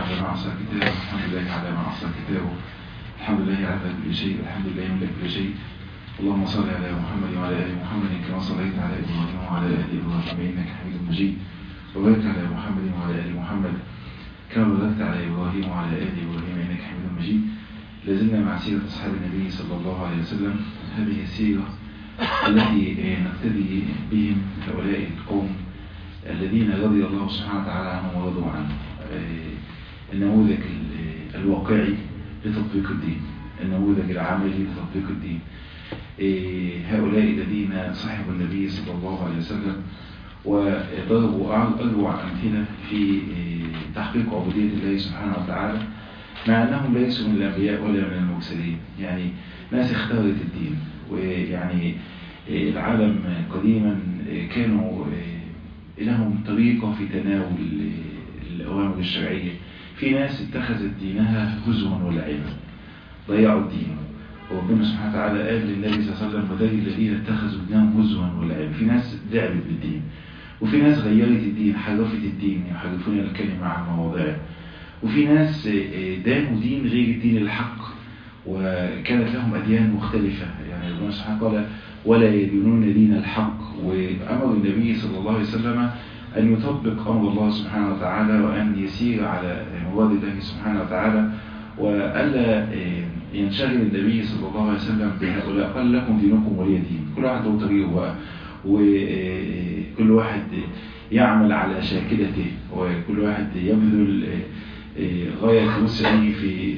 على ما أعصى كتابه الحمد لله على ما أعصى كتابه الحمد لله على كل شيء الحمد لله من كل شيء اللهم صل على محمد وعلى آل محمد كما صليت على إبراهيم وعلى آل إبراهيم إنك حميد مجيد وبارك على محمد وعلى آل محمد كما باركت على إبراهيم وعلى آل إبراهيم إنك حميد مجيد لازلنا مع سيرة أصحاب النبي صلى الله عليه وسلم هذه السيرة التي نقتدي بهم هؤلاء القوم الذين رضي الله سبحانه وتعالى عنهم ورضوا عنه النموذج الواقعي لتطبيق الدين النموذج العملي لتطبيق الدين هؤلاء الذين صحبوا النبي صلى الله عليه وسلم وضربوا أروع أمثلة في تحقيق عبودية الله سبحانه وتعالى مع أنهم ليسوا من الأنبياء ولا من المرسلين يعني ناس اختارت الدين ويعني العالم قديما كانوا لهم طريقة في تناول الأوامر الشرعية في ناس اتخذت دينها هزوا ولعبا ضيعوا الدين وربنا سبحانه وتعالى قال للنبي صلى الله عليه وسلم وذلك الذين اتخذوا دينهم هزوا ولعبا في ناس لعبت بالدين وفي ناس غيرت الدين حرفت الدين يحرفون الكلمة عن مواضعه وفي ناس دانوا دين غير الدين الحق وكانت لهم أديان مختلفة يعني ربنا سبحانه قال ولا يدينون دين الحق وأمر النبي صلى الله عليه وسلم أن يطبق أمر الله سبحانه وتعالى وأن يسير على مراد الله سبحانه وتعالى وألا ينشغل النبي صلى الله عليه وسلم بهؤلاء قال لكم دينكم ولي دين كل واحد له طريقه بقى وكل واحد يعمل على شاكلته وكل واحد يبذل غاية وسعه في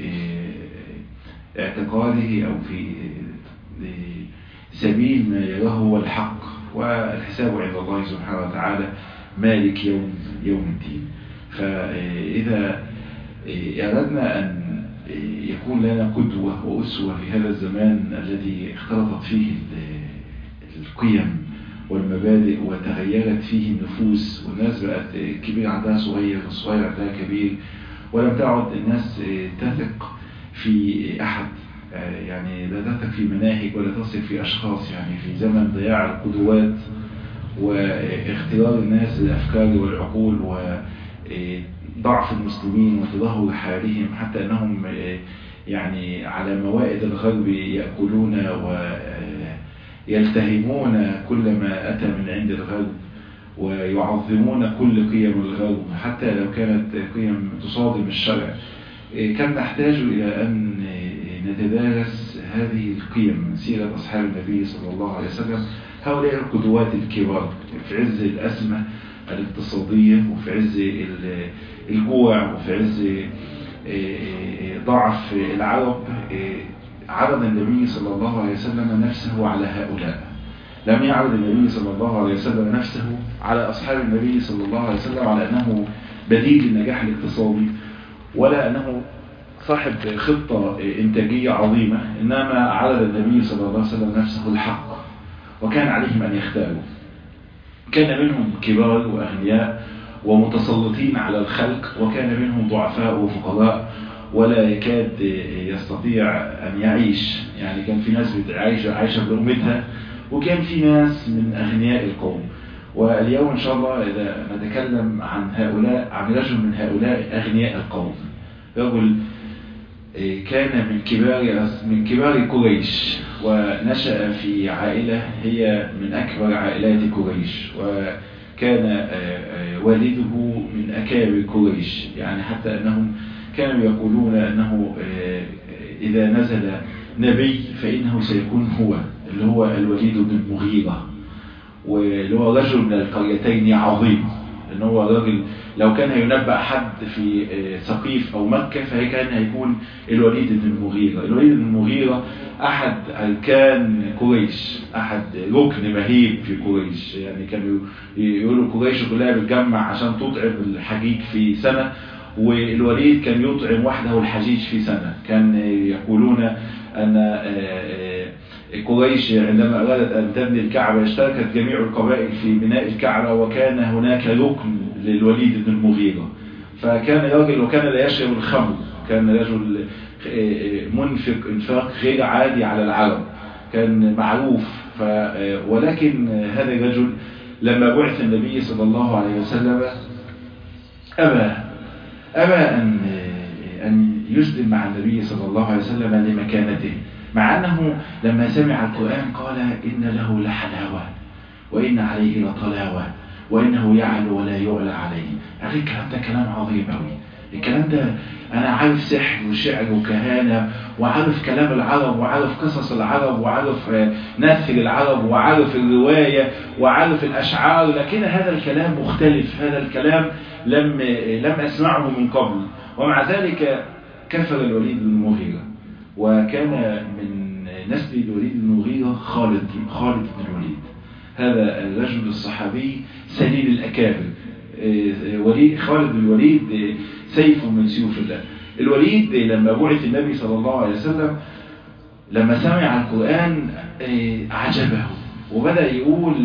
اعتقاده أو في سبيل ما يراه هو الحق والحساب عند الله سبحانه وتعالى مالك يوم يوم الدين فإذا أردنا أن يكون لنا قدوة وأسوة في هذا الزمان الذي اختلطت فيه القيم والمبادئ وتغيرت فيه النفوس والناس بقت كبير عندها صغير والصغير عندها كبير ولم تعد الناس تثق في أحد يعني لا تثق في مناهج ولا تثق في أشخاص يعني في زمن ضياع القدوات واختيار الناس للأفكار والعقول وضعف المسلمين وتدهور حالهم حتى أنهم يعني على موائد الغرب يأكلون ويلتهمون كل ما أتى من عند الغرب ويعظمون كل قيم الغرب حتى لو كانت قيم تصادم الشرع كم نحتاج إلى أن نتدارس هذه القيم سيرة أصحاب النبي صلى الله عليه وسلم هؤلاء القدوات الكبار في عز الأزمة الاقتصادية وفي عز الجوع وفي عز ضعف العرب عرض النبي صلى الله عليه وسلم نفسه على هؤلاء لم يعرض النبي صلى الله عليه وسلم نفسه على أصحاب النبي صلى الله عليه وسلم على أنه بديل للنجاح الاقتصادي ولا أنه صاحب خطة إنتاجية عظيمة إنما عرض النبي صلى الله عليه وسلم نفسه الحق وكان عليهم أن يختاروا كان منهم كبار وأغنياء ومتسلطين على الخلق وكان منهم ضعفاء وفقراء ولا يكاد يستطيع أن يعيش يعني كان في ناس عايشة عايشة بأمتها وكان في ناس من أغنياء القوم واليوم إن شاء الله إذا نتكلم عن هؤلاء عن رجل من هؤلاء أغنياء القوم رجل كان من كبار من كبار قريش ونشأ في عائلة هي من أكبر عائلات قريش وكان والده من أكابر قريش يعني حتى أنهم كانوا يقولون أنه إذا نزل نبي فإنه سيكون هو اللي هو الوليد بن المغيرة واللي هو رجل من القريتين عظيم ان هو راجل لو كان هينبأ حد في سقيف او مكة فهي كان هيكون الوليد بن المغيرة الوليد بن المغيرة احد اركان قريش احد ركن مهيب في قريش يعني كانوا يقولوا قريش كلها بتجمع عشان تطعم الحجيج في سنة والوليد كان يطعم وحده الحجيج في سنة كان يقولون ان قريش عندما أرادت أن تبني الكعبة اشتركت جميع القبائل في بناء الكعبة وكان هناك ركن للوليد بن المغيرة فكان راجل وكان لا يشرب الخمر كان رجل منفق انفاق غير عادي على العرب كان معروف ف ولكن هذا الرجل لما بعث النبي صلى الله عليه وسلم أبى أبى أن أن يسلم مع النبي صلى الله عليه وسلم لمكانته مع أنه لما سمع القرآن قال إن له لحلاوة وإن عليه لطلاوة وإنه يعلو ولا يعلى عليه أخي الكلام ده كلام عظيم أوي الكلام ده أنا عارف سحر وشعر وكهانة وعارف كلام العرب وعارف قصص العرب وعارف نثر العرب وعارف الرواية وعارف الأشعار لكن هذا الكلام مختلف هذا الكلام لم لم أسمعه من قبل ومع ذلك كفر الوليد بن المغيرة وكان من نسل الوليد بن المغيرة خالد خالد بن الوليد هذا الرجل الصحابي سليل الأكابر وليد خالد بن الوليد سيف من سيوف الله الوليد لما بعث النبي صلى الله عليه وسلم لما سمع القرآن عجبه وبدأ يقول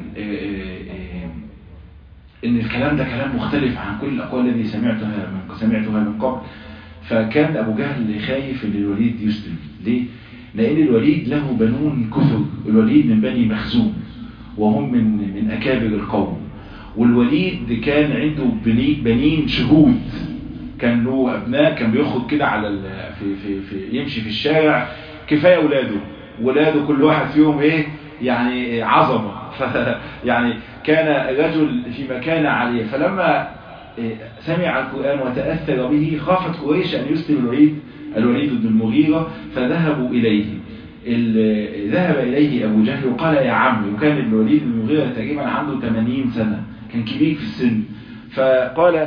ان الكلام ده كلام مختلف عن كل الأقوال الذي سمعتها من سمعتها من قبل فكان أبو جهل خايف ان الوليد يسلم ليه؟ لأن الوليد له بنون كثر الوليد من بني مخزوم وهم من من أكابر القوم والوليد كان عنده بنين شهود كان له أبناء كان بيخرج كده على في في في يمشي في الشارع كفاية ولاده ولاده كل واحد فيهم ايه يعني عظمة يعني كان رجل في مكانة عالية فلما سمع القرآن وتأثر به خافت قريش أن يسلم الوليد الوليد بن المغيرة فذهبوا إليه ذهب إليه أبو جهل وقال يا عمي وكان الوليد بن المغيرة تقريبا عنده 80 سنة كان كبير في السن فقال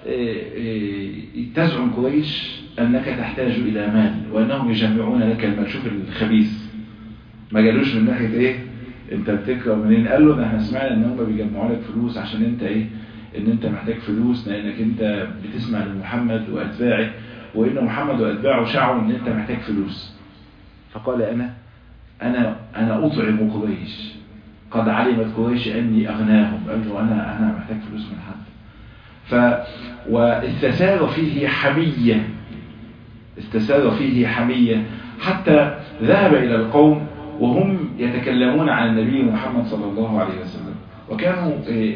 تزعم قريش أنك تحتاج إلى مال وأنهم يجمعون لك المال شوف الخبيث ما قالوش من ناحية إيه أنت بتكره منين قال له ده احنا سمعنا ان هم بيجمعوا لك فلوس عشان انت ايه ان انت محتاج فلوس لانك انت بتسمع لمحمد واتباعه وان محمد واتباعه شعروا ان انت محتاج فلوس فقال انا انا انا اطعم قريش قد علمت قريش اني اغناهم قال له انا انا محتاج فلوس من حد ف واستسار فيه حمية استسار فيه حمية حتى ذهب إلى القوم وهم يتكلمون عن النبي محمد صلى الله عليه وسلم وكانوا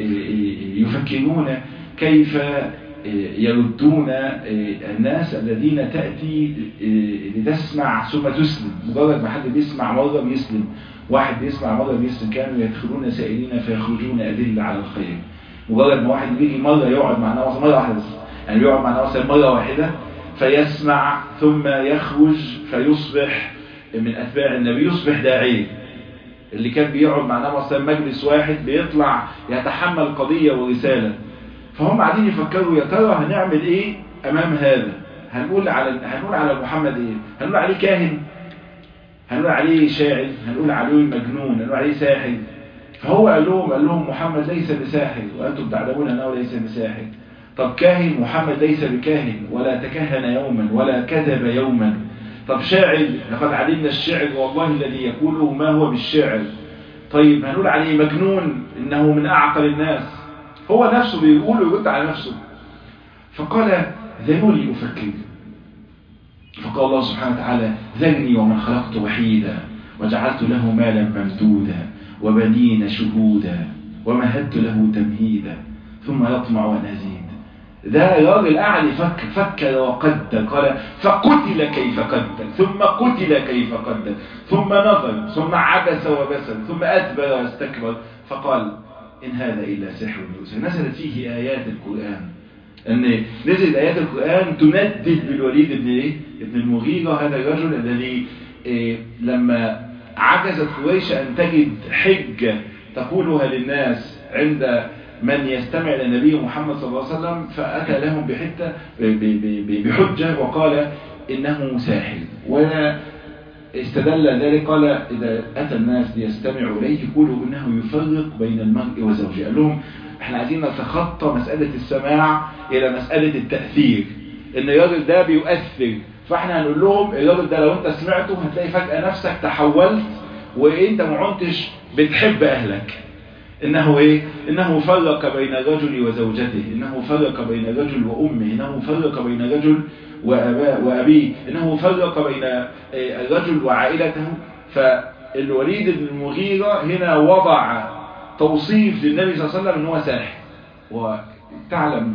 يفكرون كيف يردون الناس الذين تأتي لتسمع ثم تسلم مجرد ما حد بيسمع مرة بيسلم واحد بيسمع مرة بيسلم كانوا يدخلون سائلين فيخرجون أدلة على الخير مجرد ما واحد بيجي مرة يقعد مع نفسه مرة واحدة بس يعني بيقعد مع نفسه مرة واحدة فيسمع ثم يخرج فيصبح من أتباع النبي يصبح داعية اللي كان بيقعد مع نفسه مجلس واحد بيطلع يتحمل قضية ورسالة فهم قاعدين يفكروا يا ترى هنعمل ايه امام هذا هنقول على هنقول على محمد ايه هنقول عليه كاهن هنقول عليه شاعر هنقول عليه مجنون هنقول عليه ساحر فهو قال لهم قال لهم محمد ليس بساحر وانتم تعلمون انه ليس بساحر طب كاهن محمد ليس بكاهن ولا تكهن يوما ولا كذب يوما طب شاعر لقد علمنا الشعر والله الذي يقوله ما هو بالشعر طيب هنقول عليه مجنون انه من اعقل الناس هو نفسه بيقول ويرد على نفسه فقال ذنوني أفكر فقال الله سبحانه وتعالى ذرني ومن خلقت وحيدا وجعلت له مالا ممدودا وبنين شهودا ومهدت له تمهيدا ثم يطمع أن أزيد ده راجل قاعد يفكر فكر وقدر قال فقتل كيف قدر ثم قتل كيف قدر ثم نظر ثم عبس وبسر ثم أدبر واستكبر فقال إن هذا إلا سحر يؤثر نزلت فيه آيات القرآن أن نزلت آيات القرآن تندد بالوليد ابن إيه؟ ابن المغيرة هذا الرجل الذي إيه لما عجزت قريش أن تجد حجة تقولها للناس عند من يستمع إلى النبي محمد صلى الله عليه وسلم فأتى لهم بحتة بحجة وقال إنه ساحر ولا استدل ذلك قال إذا أتى الناس ليستمعوا إليه يقولوا إنه يفرق بين المرء وزوجه قال لهم احنا عايزين نتخطى مسألة السماع إلى مسألة التأثير إن الراجل ده بيؤثر فاحنا هنقول لهم الراجل ده لو انت سمعته هتلاقي فجأة نفسك تحولت وانت ما عدتش بتحب أهلك إنه إيه؟ إنه فرق بين الرجل وزوجته إنه فرق بين الرجل وأمه إنه فرق بين الرجل وأبيه إنه فرق بين الرجل وعائلته فالوليد بن المغيرة هنا وضع توصيف للنبي صلى الله عليه وسلم أنه ساحر وتعلم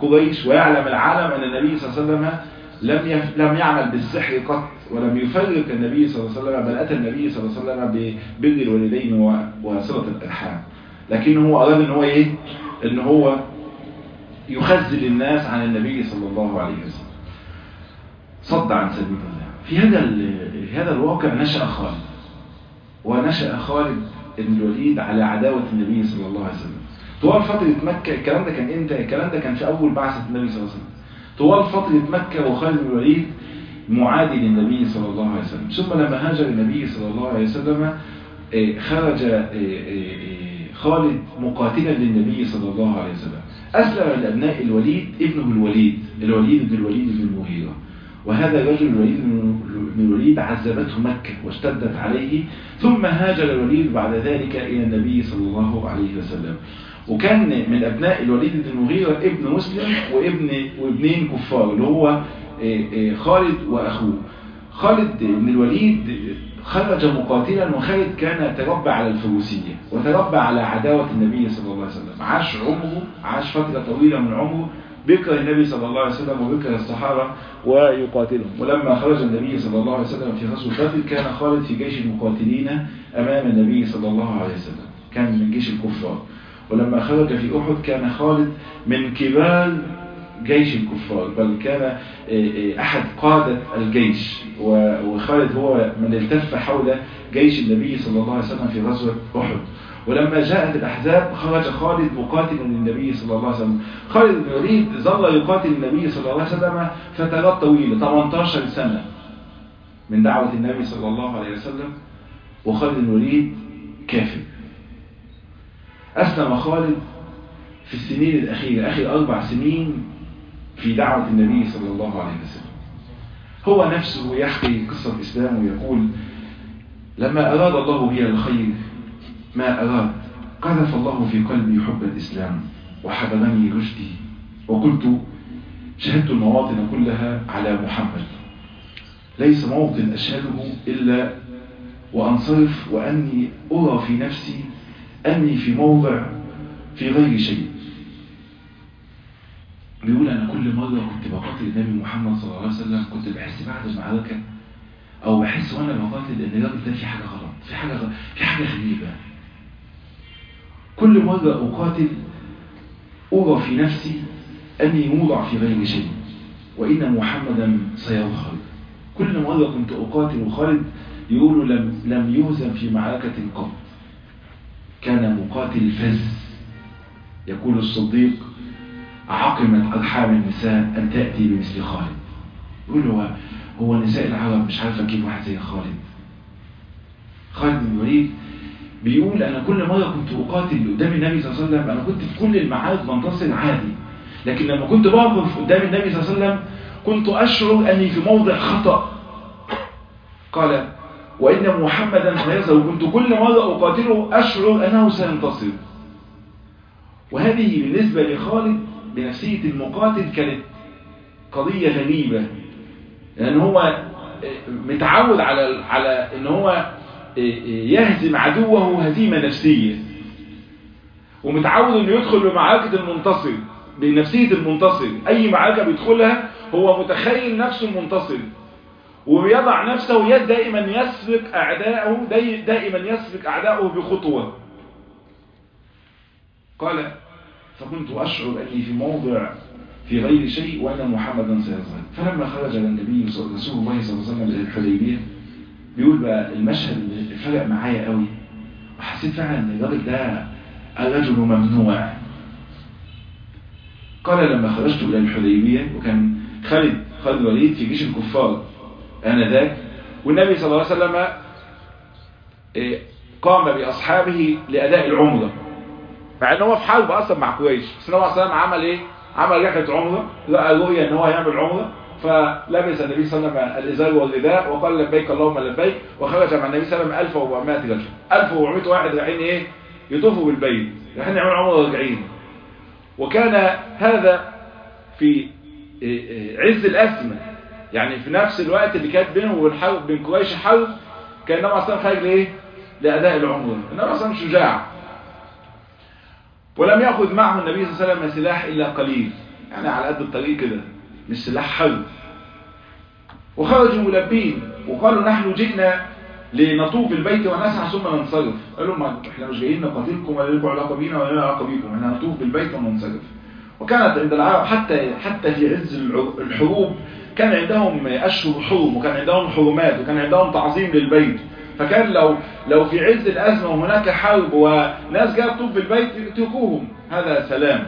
قريش ويعلم العالم أن النبي صلى الله عليه وسلم لم يف... لم يعمل بالسحر قط ولم يفرق النبي صلى الله عليه وسلم بل أتى النبي صلى الله عليه وسلم ببر الوالدين و... وصلة الأرحام لكنه هو أراد أن هو إيه؟ أن هو يخزل الناس عن النبي صلى الله عليه وسلم صد عن سبيل الله في هذا في هذا الواقع نشأ خالد ونشأ خالد بن الوليد على عداوة النبي صلى الله عليه وسلم طوال فترة مكة الكلام ده كان امتى الكلام ده كان في أول بعثة النبي صلى الله عليه وسلم طوال فترة مكة وخالد بن الوليد معادي للنبي صلى الله عليه وسلم ثم لما هاجر النبي صلى الله عليه وسلم خرج خالد مقاتلا للنبي صلى الله عليه وسلم أسلم من أبناء الوليد ابنه الوليد الوليد بن الوليد بن المغيرة وهذا الرجل الوليد بن الوليد عذبته مكة واشتدت عليه ثم هاجر الوليد بعد ذلك إلى النبي صلى الله عليه وسلم وكان من أبناء الوليد بن المغيرة ابن مسلم وابن وابنين كفار اللي هو خالد وأخوه خالد بن الوليد خرج مقاتلا وخالد كان تربى على الفروسية وتربى على عداوة النبي صلى الله عليه وسلم عاش عمره عاش فترة طويلة من عمره بيكره النبي صلى الله عليه وسلم وبيكره الصحابة ويقاتلهم ولما خرج النبي صلى الله عليه وسلم في غزوة بدر كان خالد في جيش المقاتلين أمام النبي صلى الله عليه وسلم كان من جيش الكفار ولما خرج في أحد كان خالد من كبار جيش الكفار بل كان أحد قادة الجيش وخالد هو من التف حول جيش النبي صلى الله عليه وسلم في غزوة أحد ولما جاءت الأحزاب خرج خالد مقاتلا للنبي صلى الله عليه وسلم خالد بن الوليد ظل يقاتل النبي صلى الله عليه وسلم فترات طويلة 18 سنة من دعوة النبي صلى الله عليه وسلم وخالد بن الوليد كافر أسلم خالد في السنين الأخيرة آخر أربع سنين في دعوة النبي صلى الله عليه وسلم هو نفسه يحكي قصة الإسلام ويقول لما أراد الله بي الخير ما أراد قذف الله في قلبي حب الإسلام وحببني رشدي وقلت شهدت المواطن كلها على محمد ليس موطن أشهده إلا وأنصرف وأني أرى في نفسي أني في موضع في غير شيء بيقول أنا كل مرة كنت بقاتل النبي محمد صلى الله عليه وسلم كنت بحس بعد المعركة أو بحس وأنا بقاتل إن الراجل ده في حاجة غلط في حاجة غلط في حاجة غريبة كل مرة أقاتل أرى في نفسي أني موضع في غير شيء وإن محمدا سيظهر كل مرة كنت أقاتل خالد يقول لم, لم يهزم في معركة قط كان مقاتل فز يقول الصديق عقمت أرحام النساء أن تأتي بمثل خالد يقول هو هو نساء العرب مش عارفة كيف واحد زي خالد خالد بن الوليد بيقول أنا كل مرة كنت أقاتل قدام النبي صلى الله عليه وسلم أنا كنت في كل المعارك بنتصر عادي لكن لما كنت بقف قدام النبي صلى الله عليه وسلم كنت أشعر أني في موضع خطأ قال وإن محمدا سيظهر وكنت كل مرة أقاتله أشعر أنه سينتصر وهذه بالنسبة لخالد بنفسية المقاتل كانت قضية غريبة لأن هو متعود على على ان هو يهزم عدوه هزيمة نفسية ومتعود انه يدخل بمعركة المنتصر بنفسية المنتصر اي معركة بيدخلها هو متخيل نفسه المنتصر وبيضع نفسه يد دائما يسبق اعداءه دائما يسبق اعداءه بخطوة قال فكنت اشعر اني في موضع في غير شيء وان محمدا سيظهر فلما خرج النبي رسول الله صلى الله عليه وسلم الى الحديبيه بيقول بقى المشهد اللي فرق معايا قوي وحسيت فعلا ان الراجل ده الرجل ممنوع قال لما خرجت الى الحديبيه وكان خالد خالد الوليد في جيش الكفار انذاك والنبي صلى الله عليه وسلم قام باصحابه لاداء العمره مع ان هو في حرب اصلا مع قريش بس النبي صلى الله عليه وسلم عمل ايه عمل رحله عمره لقى رؤيه ان هو هيعمل عمره فلبس النبي صلى الله عليه وسلم الازار والرداء وقال لبيك اللهم لبيك وخرج مع النبي صلى الله عليه وسلم 1400 رجل 1400 واحد رايحين ايه يطوفوا بالبيت رايحين يعملوا عمره راجعين وكان هذا في عز الازمه يعني في نفس الوقت اللي كانت بينه وبين حرب بين قريش حرب كان النبي صلى الله عليه وسلم خارج لايه لاداء العمره النبي صلى الله عليه وسلم شجاع ولم يأخذ معه النبي صلى الله عليه وسلم سلاح إلا قليل يعني على قد الطريق كده مش سلاح حرب وخرجوا ملبين وقالوا نحن جئنا لنطوف البيت ونسعى ثم ننصرف قالوا ما احنا مش جايين نقاتلكم ولا لكم علاقه بينا ولا لنا علاقه بيكم احنا هنطوف بالبيت وننصرف وكانت عند العرب حتى حتى في عز الحروب كان عندهم اشهر حرم وكان عندهم حرمات وكان عندهم تعظيم للبيت فكان لو لو في عز الازمه وهناك حرب وناس جايه تطوف بالبيت يتركوهم هذا سلام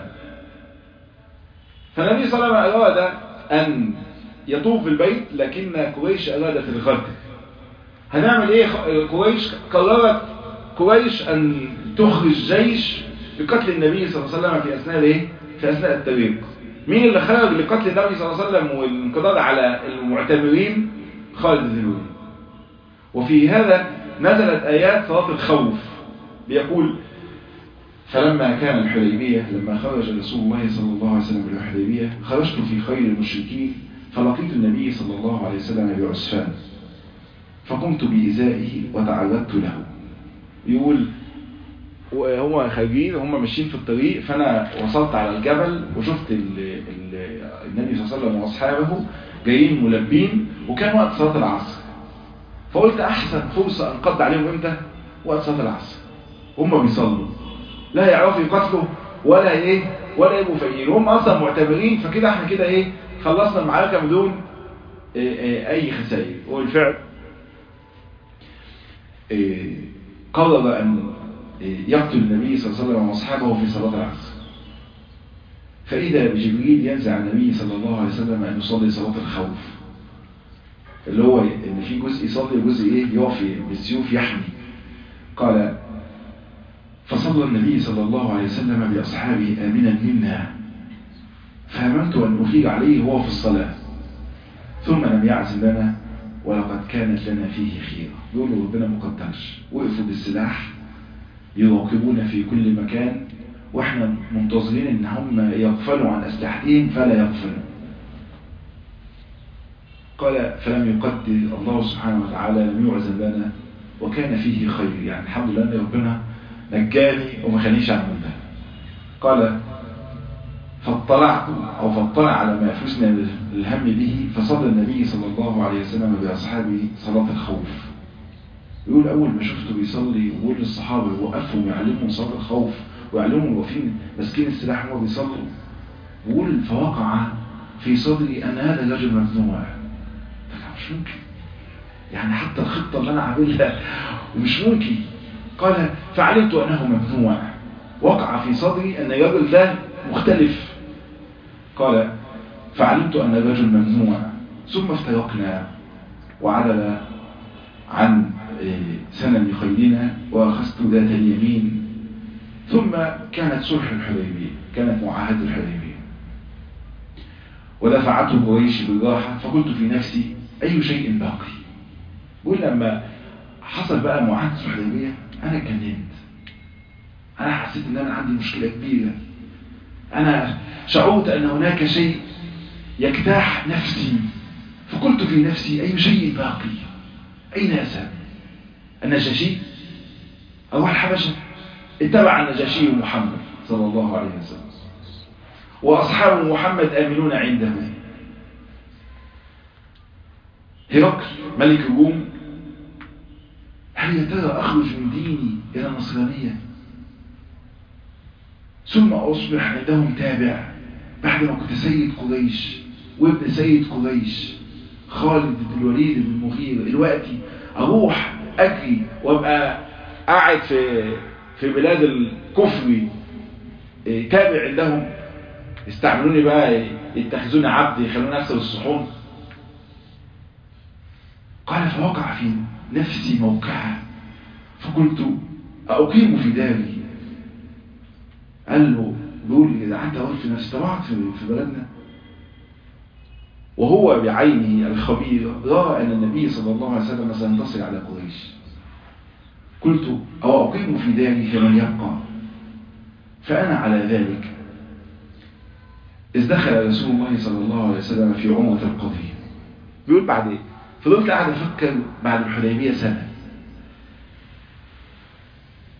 فالنبي صلى الله عليه وسلم اراد ان يطوف بالبيت لكن قريش ارادت الغد هنعمل ايه قريش قررت قريش ان تخرج جيش لقتل النبي صلى الله عليه وسلم في اثناء الايه في اثناء الطريق مين اللي خرج لقتل النبي صلى الله عليه وسلم والانقضاض على المعتبرين خالد بن الوليد وفي هذا نزلت ايات صلاه الخوف بيقول فلما كان الحديبية لما خرج رسول الله صلى الله عليه وسلم بالحديبية خرجت في خير المشركين فلقيت النبي صلى الله عليه وسلم بعسفان فقمت بإزائه وتعرضت له يقول وهم خارجين هم ماشيين في الطريق فانا وصلت على الجبل وشفت ال ال النبي صلى الله عليه وسلم واصحابه جايين ملبين وكان وقت صلاه العصر فقلت احسن فرصه انقض عليهم امتى وقت صلاه العصر هم بيصلوا لا يعرفوا يقتلوا ولا ايه ولا يبقوا فايقين هم اصلا معتبرين فكده احنا كده ايه خلصنا المعركه بدون إيه إيه اي خسائر وبالفعل إيه قرر ان يقتل النبي صلى الله عليه وسلم واصحابه في صلاه العصر فاذا بجبريل ينزع النبي صلى الله عليه وسلم ان يصلي صلاه الخوف اللي هو ان في جزء يصلي وجزء ايه يقف بالسيوف يحمي قال فصلى النبي صلى الله عليه وسلم باصحابه امنا منا فهممت ان اخير عليه وهو في الصلاه ثم لم يعزم لنا ولقد كانت لنا فيه خيرة يقولوا ربنا مقدرش وقفوا بالسلاح يراقبون في كل مكان واحنا منتظرين ان هم يغفلوا عن اسلحتهم فلا يغفلوا قال فلم يقدر الله سبحانه وتعالى لم يعزم لنا وكان فيه خير يعني الحمد لله ان ربنا نجاني وما خليش اعمل ده قال فاطلعت او فاطلع على ما يفوزنا الهم به فصلى النبي صلى الله عليه وسلم باصحابه صلاه الخوف يقول اول ما شفته بيصلي ويقول للصحابه يوقفهم ويعلمهم صلاه الخوف ويعلمهم واقفين ماسكين السلاح وهم بيصلوا بيقول فوقع في صدري ان هذا الرجل ممنوع مش ممكن يعني حتى الخطه اللي انا عاملها ومش ممكن قال فعلمت انه ممنوع وقع في صدري ان الرجل ده مختلف قال فعلمت أن الرجل ممنوع ثم افترقنا وعدل عن سنن خيرنا وأخذت ذات اليمين ثم كانت صلح الحديبية كانت معاهدة الحديبية ودفعته قريش بالراحة فقلت في نفسي أي شيء باقي بقول لما حصل بقى معاهدة الحديبية أنا اتجننت أنا حسيت إن أنا عندي مشكلة كبيرة أنا شعرت أن هناك شيء يجتاح نفسي فقلت في نفسي أي شيء باقي أين أذهب النجاشي أو الحبشة اتبع النجاشي محمد صلى الله عليه وسلم وأصحاب محمد آمنون عنده هرقل ملك الروم هل يا ترى أخرج من ديني إلى النصرانية ثم أصبح عندهم تابع بعد ما كنت سيد قريش وابن سيد قريش خالد بن الوليد بن المغيرة دلوقتي أروح أجري وأبقى قاعد في في بلاد الكفر تابع عندهم يستعملوني بقى يتخذوني عبد يخلوني أكسر الصحون قال فوقع في نفسي موقعها فقلت أقيم في داري قال له بيقول إذا قعدت أقول في نفسي طبعا في بلدنا وهو بعينه الخبير رأى أن النبي صلى الله عليه وسلم سينتصر على قريش قلت أو أقيم في داري فمن يبقى فأنا على ذلك إذ دخل رسول الله صلى الله عليه وسلم في عمرة القضية بيقول بعد إيه فضلت قاعد أفكر بعد الحديبية سنة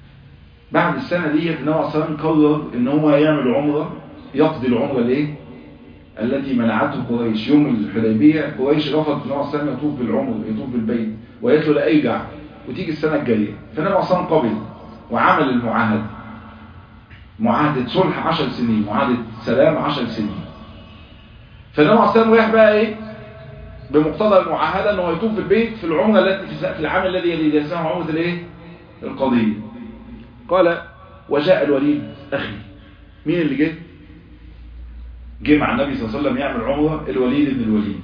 بعد السنة دي النبي صلى الله عليه وسلم قرر ان هو يعمل عمرة يقضي العمرة ليه التي منعته قريش يوم الحديبية قريش رفض في نوع السنة يطوف بالعمر يطوف بالبيت وقالت له لا ارجع وتيجي السنة الجاية فالنبي عصام قبل وعمل المعاهدة معاهدة صلح 10 سنين معاهدة سلام 10 سنين فالنبي عصام رايح بقى ايه بمقتضى المعاهدة انه يطوف بالبيت في العمرة التي في العام الذي يلي اسمها عمرة الايه القضية قال وجاء الوليد اخي مين اللي جه جه مع النبي صلى الله عليه وسلم يعمل عمرة الوليد بن الوليد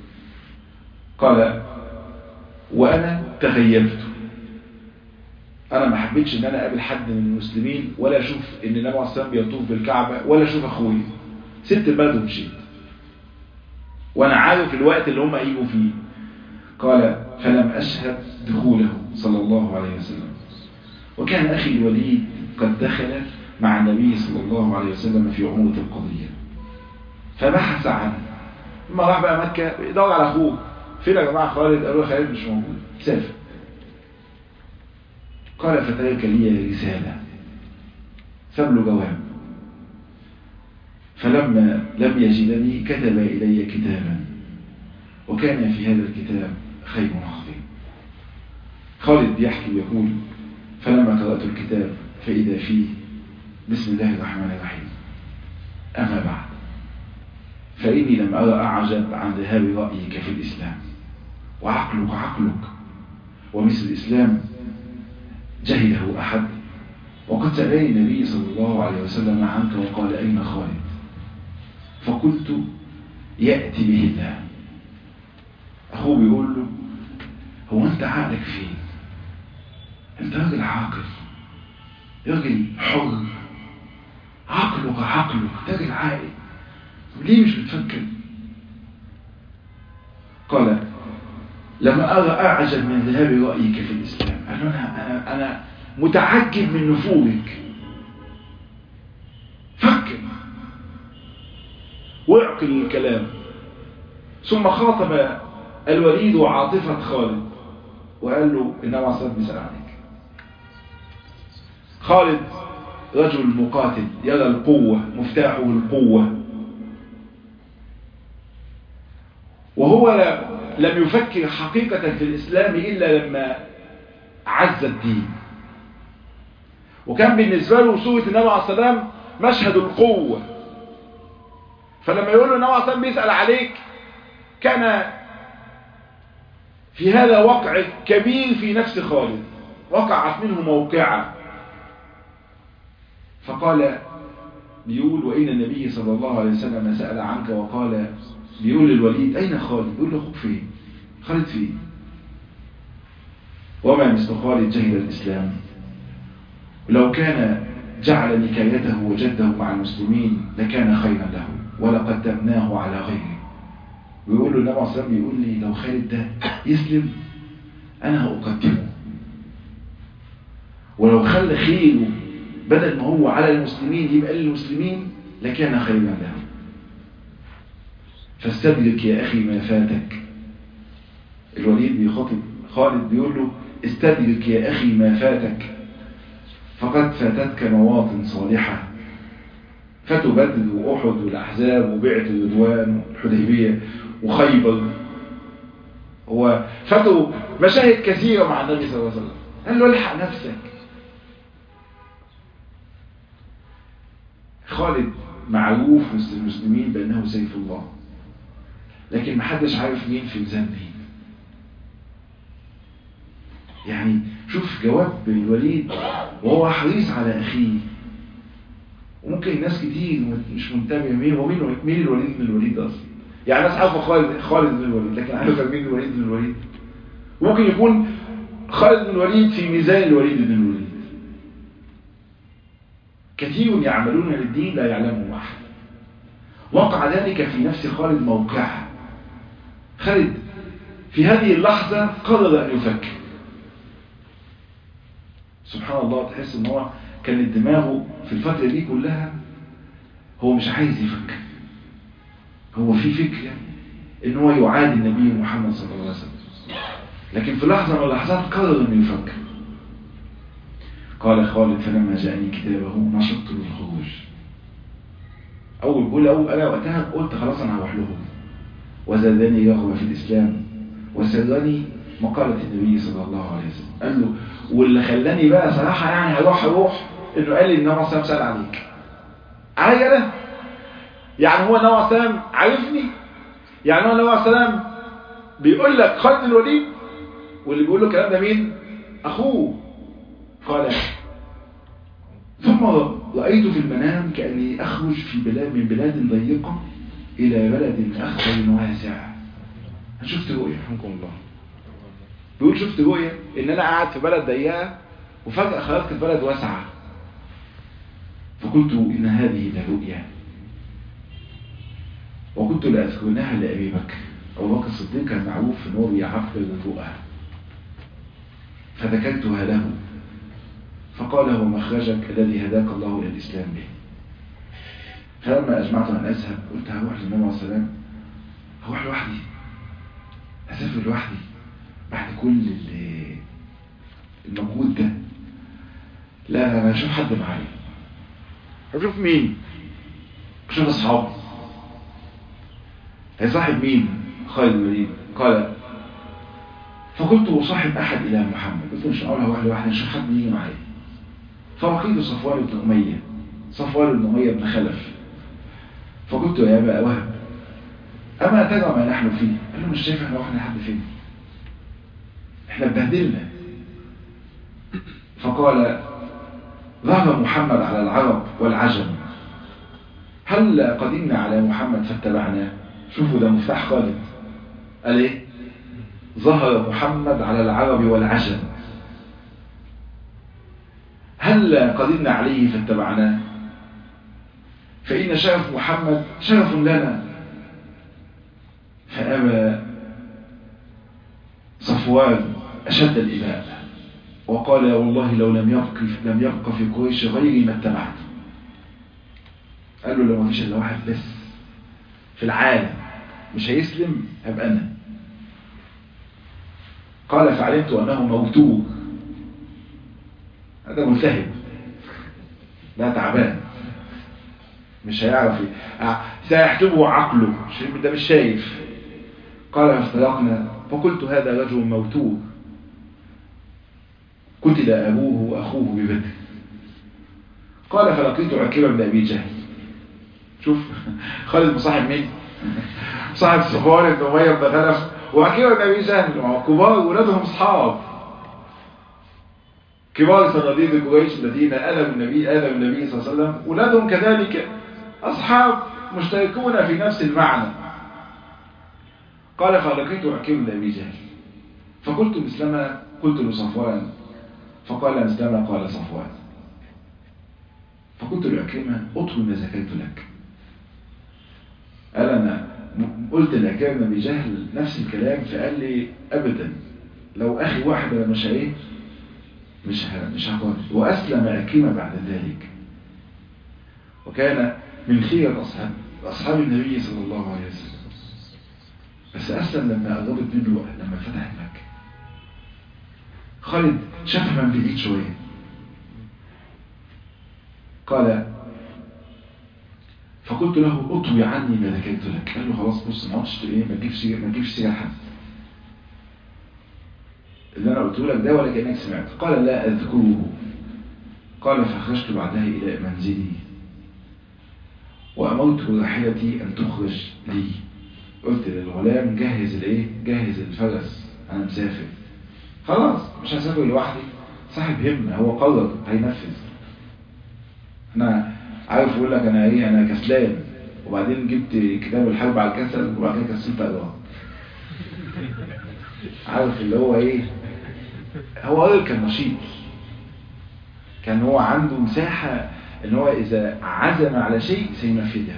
قال وانا تغيبت انا ما حبيتش ان انا اقابل حد من المسلمين ولا اشوف ان النبي عليه الصلاه بيطوف بالكعبه ولا اشوف اخوي سبت البلد ومشيت وانا عارف الوقت اللي هم هيجوا فيه قال فلم اشهد دخوله صلى الله عليه وسلم وكان اخي الوليد قد دخل مع النبي صلى الله عليه وسلم في عمره القضيه فبحث عنه لما راح بقى مكه يدور على اخوه فين يا جماعه خالد قالوا له خالد مش موجود سافر قال فترك لي رسالة ساب له جواب فلما لم يجدني كتب إلي كتابا وكان في هذا الكتاب خير عظيم خالد يحكي ويقول فلما قرأت الكتاب فإذا فيه بسم الله الرحمن الرحيم أما بعد فإني لم أرى أعجب عن ذهاب رأيك في الإسلام وعقلك عقلك ومثل الإسلام جهله أحد وقد سألني النبي صلى الله عليه وسلم عنك وقال أين خالد فقلت يأتي به الله أخوه بيقول له هو أنت عقلك فين أنت راجل عاقل راجل حر عقلك عقلك راجل عاقل ليه مش بتفكر قال لما أرى أعجب من ذهاب رأيك في الإسلام قال أنا, أنا, أنا متعجب من نفورك فكر واعقل الكلام ثم خاطب الوليد عاطفة خالد وقال له إنما صلت بيسأل عليك خالد رجل مقاتل يرى القوة مفتاحه القوة وهو لم يفكر حقيقة في الإسلام إلا لما عز الدين وكان بالنسبة له سورة النبي عليه السلام مشهد القوة فلما يقول له النبي عليه السلام بيسأل عليك كان في هذا وقع كبير في نفس خالد وقعت منه موقعة فقال بيقول وإن النبي صلى الله عليه وسلم سأل عنك وقال بيقول للوليد أين خالد بيقول له أخوك فين خالد فين وما مثل خالد جهل الإسلام لو كان جعل نكايته وجده مع المسلمين لكان خيرا له ولقدمناه على غيره ويقول له النبي عليه الصلاه بيقول لي لو خالد ده يسلم انا هأقدمه ولو خلى خيره بدل ما هو على المسلمين يبقى للمسلمين لكان خيرا له فاستدرك يا أخي ما فاتك الوليد بيخاطب خالد بيقول له استدرك يا أخي ما فاتك فقد فاتتك مواطن صالحة فاتوا بدر وأحد والأحزاب وبيعة الرضوان والحديبية وخيبر هو فاتوا مشاهد كثيرة مع النبي صلى الله عليه وسلم قال له الحق نفسك خالد معروف وسط المسلمين بأنه سيف الله لكن محدش عارف مين في ميزان مين يعني شوف جواب الوليد وهو حريص على أخيه وممكن ناس كتير مش منتبه مين هو مين مين الوليد بن الوليد أصلا يعني ناس عارفة خالد خالد بن الوليد لكن عارفة مين الوليد بن الوليد ممكن يكون خالد بن الوليد في ميزان الوليد بن الوليد كثير يعملون للدين لا يعلمه أحد وقع ذلك في نفس خالد موقعه خالد في هذه اللحظة قرر أن يفكر سبحان الله تحس ان هو كانت دماغه في الفترة دي كلها هو مش عايز يفكر هو في فكرة ان هو يعادي النبي محمد صلى الله عليه وسلم لكن في لحظة من اللحظات قرر انه يفكر قال خالد فلما جاءني كتابه نشطت للخروج اول بقول اول انا وقتها قلت خلاص انا هروح لهم وزادني رغبه في الاسلام وسرني مقالة النبي صلى الله عليه وسلم قال له واللي خلاني بقى صراحة يعني هروح اروح انه قال لي ان النبي صلى الله عليه وسلم عليك علي انا يعني هو النبي صلى الله عليه وسلم عارفني يعني هو النبي صلى الله عليه وسلم بيقول لك خالد الوليد واللي بيقول له الكلام ده مين اخوه قال ثم رأيت في المنام كأني أخرج في بلاد من بلاد ضيقة إلى بلد أخضر واسع شفت رؤية رحمكم الله بيقول شفت رؤية إن أنا قاعد في بلد ضيقة وفجأة خرجت في بلد واسعة فقلت إن هذه لرؤيا وكنت لأذكرناها لأبي بكر أبو بكر الصديق كان معروف إن هو بيعبر الرؤى فذكرتها له فقال هو مخرجك الذي هداك الله إلى الإسلام به فلما أجمعت أن أذهب قلت هروح للنبي عليه السلام هروح لوحدي أسافر لوحدي بعد كل المجهود ده لا أنا أشوف حد معايا أشوف مين أشوف أصحابي هيصاحب مين خالد الوليد قال فقلت أصاحب أحد إلى محمد قلت مش هقول هروح لوحدي أشوف حد يجي معايا فلقيت صفوان بن أمية صفوان بن أمية بن خلف فقلت يا أبا وهب أما ترى ما نحن فيه قال له مش شايف احنا رحنا لحد فين احنا اتبهدلنا فقال ظهر محمد على العرب والعجم هل قدمنا على محمد فاتبعناه شوفوا ده مفتاح خالد قال ايه ظهر محمد على العرب والعجم هل قدمنا عليه فاتبعناه فإن شرف محمد شرف لنا فأبى صفوان أشد الإباء وقال والله لو لم يبق لم يبق في قريش غيري ما اتبعت قال له لو ما فيش الا واحد بس في العالم مش هيسلم هبقى انا قال فعلمت انه موتور هذا ملتهب لا تعبان مش هيعرف سيحتبه عقله ده مش شايف قال فافترقنا فقلت هذا رجل موتور قتل أبوه وأخوه ببدر قال فلقيت عكيبة بن أبي جهل شوف خالد مصاحب مين صاحب صفوان بن أمية بن خلف وعكيبة بن أبي جهل كبار ولادهم أصحاب كبار صناديد قريش الذين آلوا النبي آلوا النبي صلى الله عليه وسلم ولادهم كذلك أصحاب مشتركون في نفس المعنى قال فلقيت عكيم بن أبي جهل فقلت مسلمة قلت لصفوان فقال مسلمة قال صفوان فقلت لعكيمة اطلب ما ذكرت لك قال أنا قلت لعكيمة بن أبي جهل نفس الكلام فقال لي أبدا لو أخي واحد مش ايه مش مش هقول وأسلم عكيمة بعد ذلك وكان من خير أصحاب أصحاب النبي صلى الله عليه وسلم بس أسلم لما قربت منه لما فتحت مكة خالد شافها من بعيد شوية قال فقلت له اطوي عني ما ذكرت لك قال له خلاص بص ما عادش ايه ما تجيبش ما تجيبش سيره حد اللي انا قلته لك ده ولا كانك سمعت قال لا اذكره قال فخرجت بعدها الى منزلي وامرت راحلتي ان تخرج لي قلت للغلام جهز الايه جهز الفرس انا مسافر خلاص مش هسافر لوحدي صاحب همه هو قرر هينفذ انا عارف يقول لك انا ايه انا كسلان وبعدين جبت كتاب الحرب على الكسل وبعدين كسلت اقراه عارف اللي هو ايه هو راجل كان نشيط كان هو عنده مساحة ان هو اذا عزم على شيء سينفذه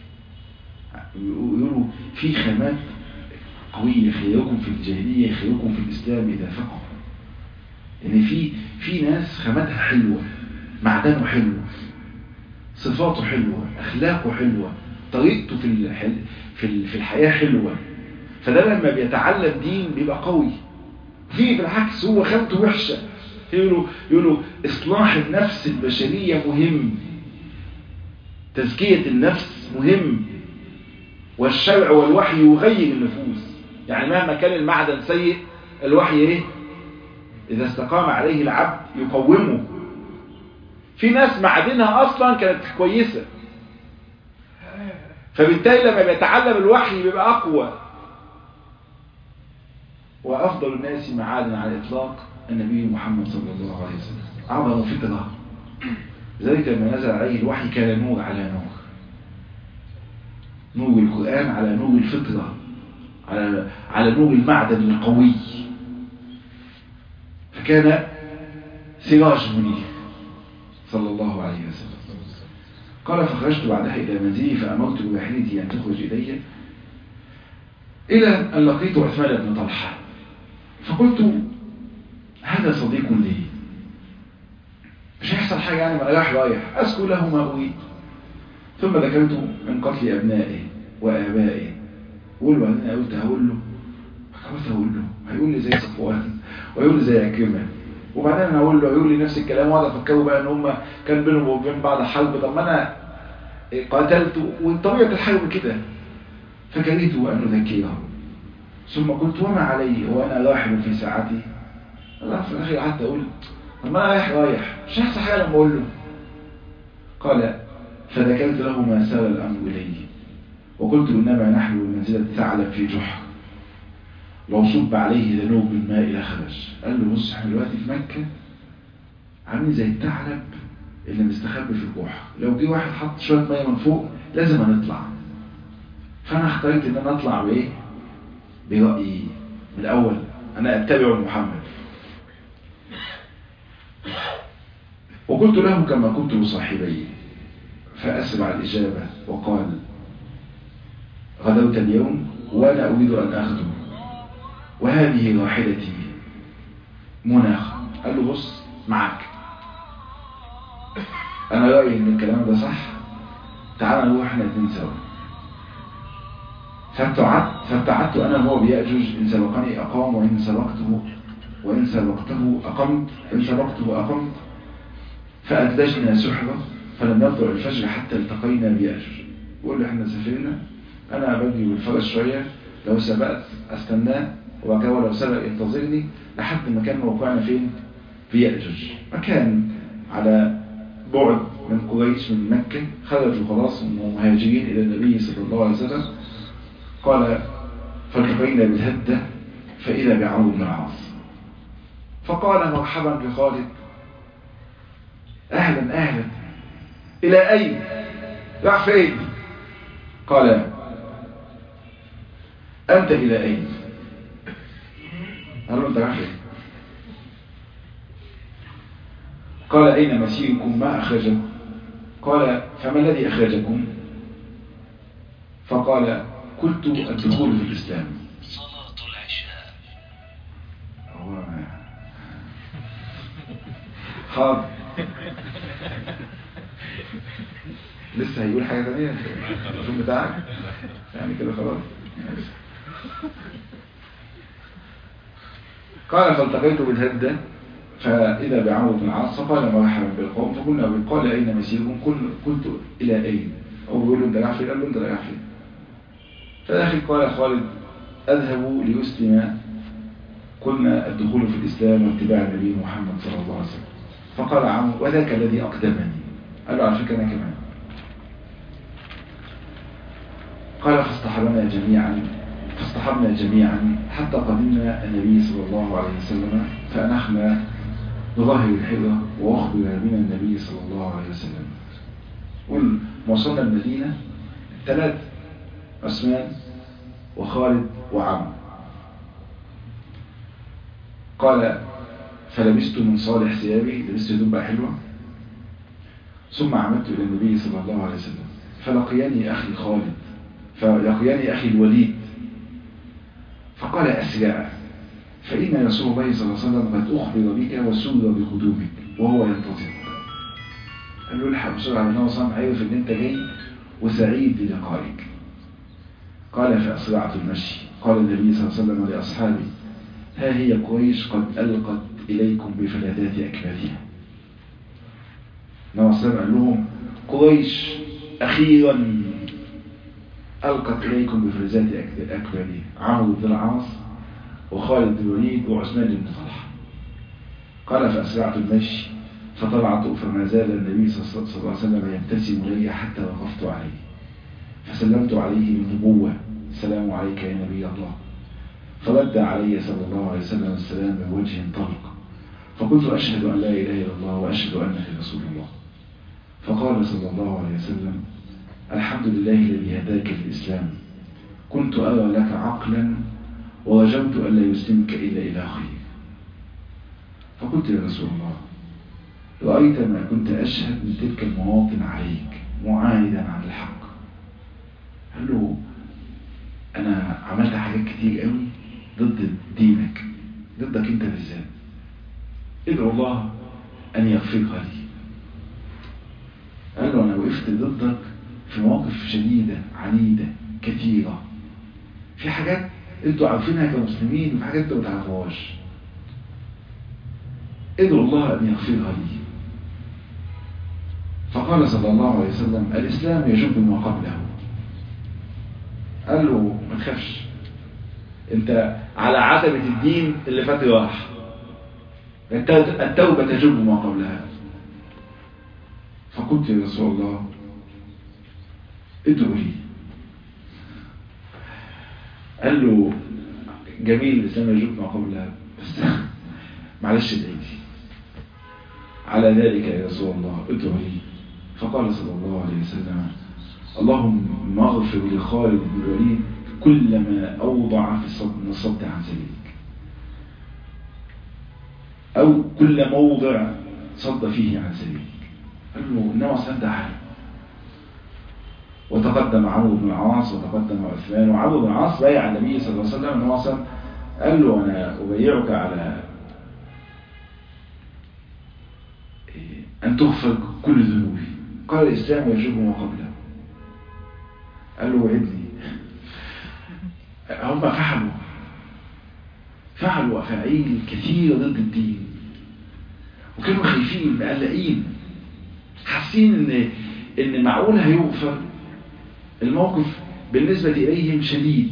يقولوا في خامات قوية خيركم في الجاهلية خيركم في الإسلام إذا فقه يعني في في ناس خاماتها حلوة معدنه حلو صفاته حلوة أخلاقه حلوة طريقته في الحل في في الحياة حلوة فده لما بيتعلم دين بيبقى قوي في بالعكس هو خامته وحشة يقولوا يقولوا إصلاح النفس البشرية مهم تزكية النفس مهم والشرع والوحي يغير النفوس يعني مهما كان المعدن سيء الوحي ايه اذا استقام عليه العبد يقومه في ناس معدنها اصلا كانت كويسة فبالتالي لما بيتعلم الوحي بيبقى اقوى وافضل الناس معادن على الاطلاق النبي محمد صلى الله عليه وسلم اعظم فطرة ذلك لما نزل عليه الوحي كان نور على نور نور القرآن على نور الفطرة على على نور المعدن القوي فكان سراج منير صلى الله عليه وسلم قال فخرجت بعدها إلى منزلي فأمرت برحلتي أن تخرج إلي إلى أن لقيت عثمان بن طلحة فقلت هذا صديق لي مش هيحصل حاجة يعني ما رايح رايح أذكر له ما أريد ثم ذكرت من قتل أبنائه وآبائه قول بعدين قلت هقول له خلاص هقول له هيقول لي زي صفوان ويقول لي زي عكرمة وبعدين انا اقول له هيقول لي نفس الكلام واقعد افكره بقى ان هم كان بينهم وبين بعض حرب طب ما انا قاتلت وطبيعه الحرب كده فكرهت ان اذكره ثم قلت وما علي وانا راحل في ساعتي الله في الاخر قعدت اقول طب ما انا رايح رايح مش هيحصل حاجه لما اقول له قال فذكرت له ما سال الامر اليه وقلت انما نحن بمنزله ثعلب في جحر لو صب عليه ذنوب الماء لخرج قال له بص احنا دلوقتي في مكة عاملين زي الثعلب اللي مستخبي في الجحر لو جه واحد حط شوية مية من فوق لازم هنطلع فانا اخترت ان انا اطلع بايه برأيي من الاول انا اتبع محمد وقلت له كما قلت لصاحبي فأسرع الإجابة وقال غدوت اليوم وأنا أريد أن أخدم وهذه راحلتي مناخ قال له بص معك انا رأيي ان الكلام ده صح تعال نروح احنا اتنين سوا فابتعدت فابتعدت انا وهو بيأجوج ان سبقني اقام وان سبقته وان سبقته اقمت ان سبقته اقمت فأدلجنا سحبة فلم يطلع الفجر حتى التقينا بيأجوج بقول له احنا سافرنا انا بجري بالفرس شوية لو سبقت استناه وبعد كده لو سبق ينتظرني لحد ما كان موقعنا فين في يأجوج مكان على بعد من قريش من مكة خرجوا خلاص مهاجرين إلى النبي صلى الله عليه وسلم قال فالتقينا بالهدة فإذا بعمرو بن العاص فقال مرحبا بخالد أهلا أهلا إلى أين راح فين قال أنت إلى أين قال له انت رايح فين قال اين مسيركم ما اخرجكم قال فما الذي اخرجكم فقال قلت الدخول في الاسلام صلاة العشاء هو حاضر لسه هيقول حاجة تانية الفيلم بتاعك يعني كده خلاص قال فالتقيت بالهدة فإذا بعمرو بن العاص فقال مرحبا بالقوم فقلنا به قال أين مسيركم قل- قلت إلى أين أو بيقول له أنت رايح فين قال له أنت رايح فين فالأخي قال خالد أذهب لأسلم قلنا الدخول في الإسلام واتباع النبي محمد صلى الله عليه وسلم فقال عمرو وذاك الذي أقدمني قال له على فكرة أنا كمان قال فاصطحبنا جميعا فاصطحبنا جميعا حتى قدمنا النبي صلى الله عليه وسلم فأنخنا بظاهر الحرة وأخبر بنا النبي صلى الله عليه وسلم قل وصلنا المدينة ثلاث عثمان وخالد وعمرو قال فلبست من صالح ثيابي لبست هدوم بقى حلوة ثم عمدت إلى النبي صلى الله عليه وسلم فلقياني أخي خالد فلقياني أخي الوليد فقال أسرع فإن رسول الله صلى الله عليه وسلم قد أخبر بك وسر بقدومك وهو ينتظر قال له الحق بسرعة من هو صنع عارف إن أنت جاي وسعيد بلقائك قال فأسرعت المشي قال النبي صلى الله عليه وسلم لأصحابه ها هي قريش قد ألقت إليكم بفلذات أكبادها النبي صلى الله عليه وسلم قال لهم قريش أخيرا ألقت إليكم بفرزات أكبرين عمرو بن العاص وخالد بن الوليد وعثمان بن طلحة قال فأسرعت المشي فطلعت فما زال النبي صلى الله عليه وسلم يبتسم إلي حتى وقفت عليه فسلمت عليه بالنبوة السلام عليك يا نبي الله فرد علي صلى الله عليه وسلم السلام بوجه طلق فقلت أشهد أن لا إله إلا الله وأشهد أنك رسول الله فقال صلى الله عليه وسلم الحمد لله الذي هداك الإسلام كنت أرى لك عقلا ورجوت أن لا يسلمك إلا إلى خير فقلت يا رسول الله رأيت ما كنت أشهد من تلك المواطن عليك معاهدا عن الحق قال له أنا عملت حاجات كتير قوي ضد دينك ضدك أنت بالذات ادعو الله أن يغفرها لي قال له أنا وقفت ضدك في مواقف شديدة عنيدة كثيرة في حاجات انتوا عارفينها كمسلمين وفي حاجات انتوا ما تعرفوهاش ادعوا الله أن يغفرها لي فقال صلى الله عليه وسلم الإسلام يجب ما قبله قال له ما تخافش انت على عتبة الدين اللي فات راح التوبة تجب ما قبلها فقلت يا رسول الله ادعو لي قال له جميل الإسلام يجب ما قبلها بس معلش ادعي لي على ذلك يا رسول الله ادعو لي فقال صلى الله عليه وسلم اللهم اغفر لخالد بن الوليد كل ما أوضع في الصد من الصد عن سبيلك أو كل موضع صد فيه عن سبيلك قال له إنما صد عنه وتقدم عمرو بن العاص وتقدم عثمان وعمرو بن العاص بايع النبي صلى الله عليه وسلم ان هو قال له انا ابايعك على ان تغفر كل ذنوبي قال الاسلام يجب ما قبله قال له وعدني هم فعلوا فعلوا افاعيل كثيره ضد الدين وكانوا خايفين مقلقين حاسين ان ان معقول هيغفر الموقف بالنسبة إليهم شديد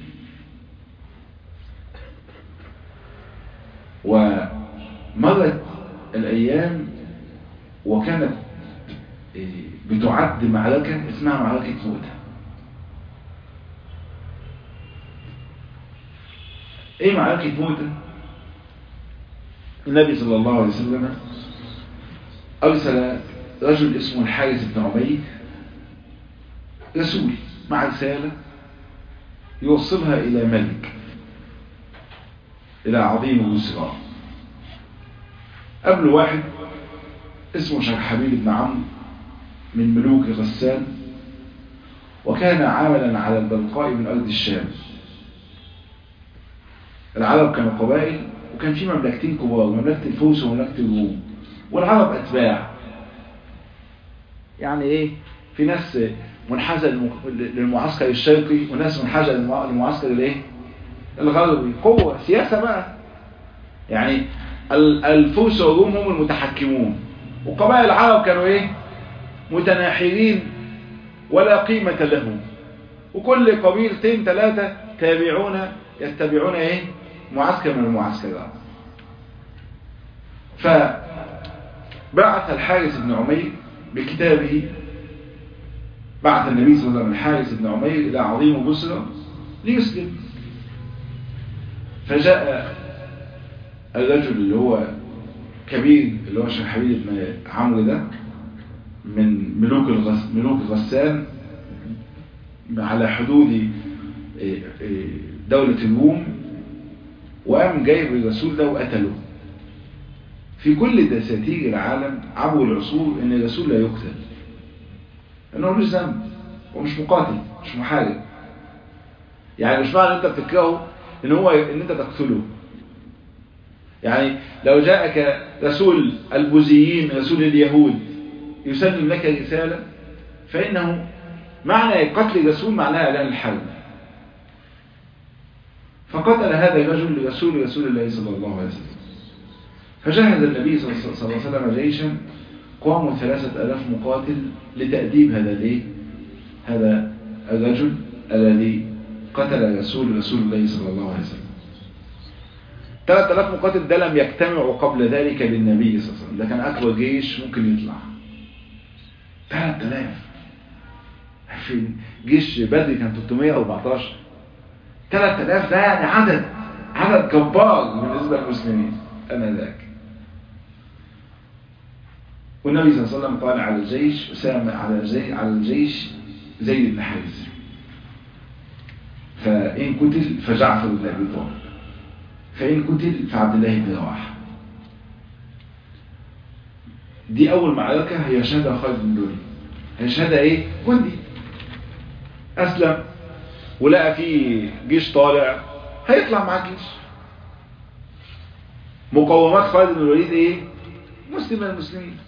ومرت الأيام وكانت بتعد معركة اسمها معركة موتى ايه معركة موتى النبي صلى الله عليه وسلم أرسل رجل اسمه الحارث بن عبيد رسول مع رسالة يوصلها إلى ملك إلى عظيم بسرى قبل واحد اسمه شرحبيل بن عمرو من ملوك غسان وكان عاملا على البلقاء من أرض الشام العرب كانوا قبائل وكان في مملكتين كبار مملكة الفرس ومملكة الروم والعرب أتباع يعني إيه في ناس منحازة للمعسكر الشرقي وناس منحازة للمعسكر الايه الغربي قوة سياسة بقى يعني الفرس والروم هم المتحكمون وقبائل العرب كانوا ايه متناحرين ولا قيمة لهم وكل قبيلتين ثلاثة تابعون يتبعون ايه معسكر من المعسكرات فبعث الحارث بن عمير بكتابه بعث النبي صلى الله عليه وسلم الحارث بن عمير إلى عظيم بصرة ليسلم فجاء الرجل اللي هو كبير اللي هو شرحبيل بن عمرو ده من ملوك الغس ملوك غسان على حدود دولة الروم وقام جايب الرسول ده وقتله في كل دساتير العالم عبر العصور ان الرسول لا يقتل انه مش ذنب ومش مقاتل مش محارب يعني مش معنى ان انت بتكرهه ان هو ان انت تقتله يعني لو جاءك رسول البوذيين رسول اليهود يسلم لك رسالة فإنه معنى قتل الرسول معناه إعلان الحرب فقتل هذا الرجل لرسول رسول الله صلى الله عليه وسلم فجهز النبي صلى الله عليه وسلم جيشا قاموا ثلاثة ألاف مقاتل لتأديب هذا الايه هذا الرجل الذي قتل رسول رسول الله صلى الله عليه وسلم 3000 مقاتل ده لم يجتمعوا قبل ذلك للنبي صلى الله عليه وسلم ده كان أكبر جيش ممكن يطلع 3000 في جيش بدري كان 314 3000 ده يعني عدد عدد جبار بالنسبة للمسلمين أنا ذاك والنبي صلى الله عليه وسلم قال على الجيش أسامة على الجيش, على الجيش زيد بن حارث فإن قتل فجعفر بن أبي طالب فإن قتل فعبد الله بن رواحه دي أول معركة هي شهادة خالد بن الوليد هي شهادة إيه؟ جندي أسلم ولقى فيه جيش طالع هيطلع مع الجيش مقومات خالد بن الوليد إيه؟ مسلم من المسلمين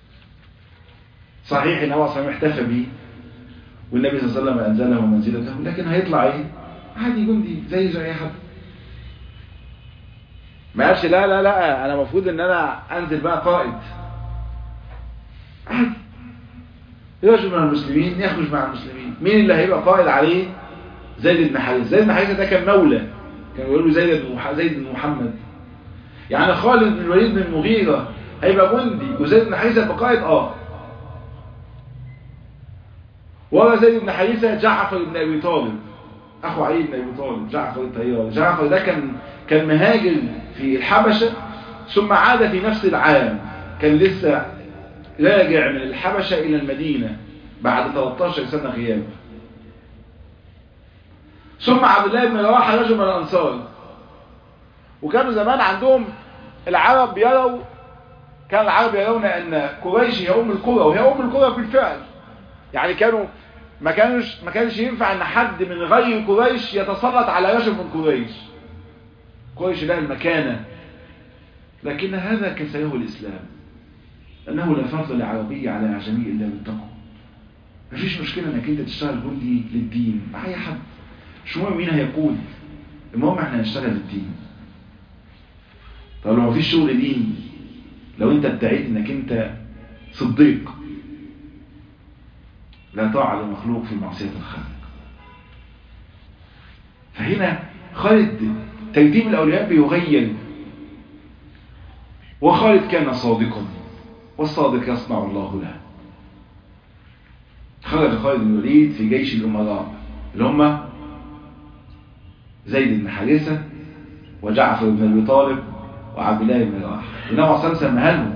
صحيح ان هو صحيح احتفى به والنبي صلى الله عليه وسلم انزله منزلته لكن هيطلع ايه عادي جندي زي زي اي حد ما قالش لا لا لا انا المفروض ان انا انزل بقى قائد عادي رجل من المسلمين يخرج مع المسلمين مين اللي هيبقى قائد عليه زيد بن حارث زيد بن حارث ده كان مولى كان بيقول له زيد بن زيد بن محمد يعني خالد بن الوليد بن المغيرة هيبقى جندي وزيد بن حارثة يبقى قائد اه ورا زيد بن حارثة جعفر بن أبي طالب أخو علي بن أبي طالب جعفر الطيار جعفر ده كان كان مهاجر في الحبشة ثم عاد في نفس العام كان لسه راجع من الحبشة إلى المدينة بعد 13 سنة غياب ثم عبد الله بن رواحة رجل من الأنصار وكانوا زمان عندهم العرب يروا كان العرب يرون أن قريش هي أم القرى وهي أم القرى بالفعل يعني كانوا ما كانش ما كانش ينفع ان حد من غير قريش يتسلط على رجل من قريش قريش لها المكانة لكن هذا كسره الإسلام أنه لا فضل لعربي على أعجمي إلا بالتقوى مفيش مشكلة أنك أنت تشتغل جندي للدين مع أي حد مش مهم مين هيقود المهم احنا نشتغل للدين طب لو مفيش شغل دين لو انت ادعيت انك انت صديق لا طاعة لمخلوق في معصية الخالق فهنا خالد ترتيب الأولياء بيغير وخالد كان صادقا والصادق يصنع الله له خرج خالد بن الوليد في جيش الأمراء اللي هم زيد بن حارثة وجعفر بن أبي طالب وعبد الله بن رواحه النبي عليه الصلاة سماها لهم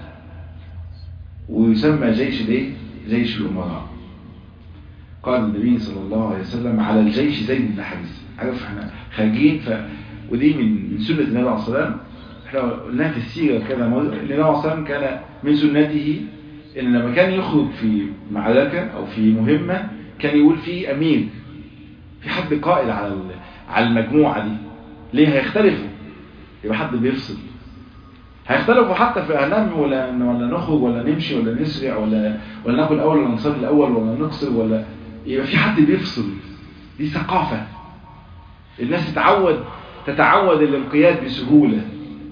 ويسمى جيش الايه؟ جيش الأمراء قال النبي صلى الله عليه وسلم على الجيش زيد بن حارثة عارف احنا خارجين ف ودي من من سنة النبي عليه الصلاة والسلام احنا قلناها في السيرة كده النبي عليه الصلاة والسلام كان من سنته ان لما كان يخرج في معركة او في مهمة كان يقول في امير في حد قائد على على المجموعة دي ليه هيختلفوا يبقى حد بيفصل هيختلفوا حتى في هننام ولا ولا نخرج ولا نمشي ولا نسرع ولا ولا ناكل اول ولا نصلي الاول ولا نقصر ولا يبقى في حد بيفصل دي ثقافة الناس تتعود تتعود الانقياد بسهولة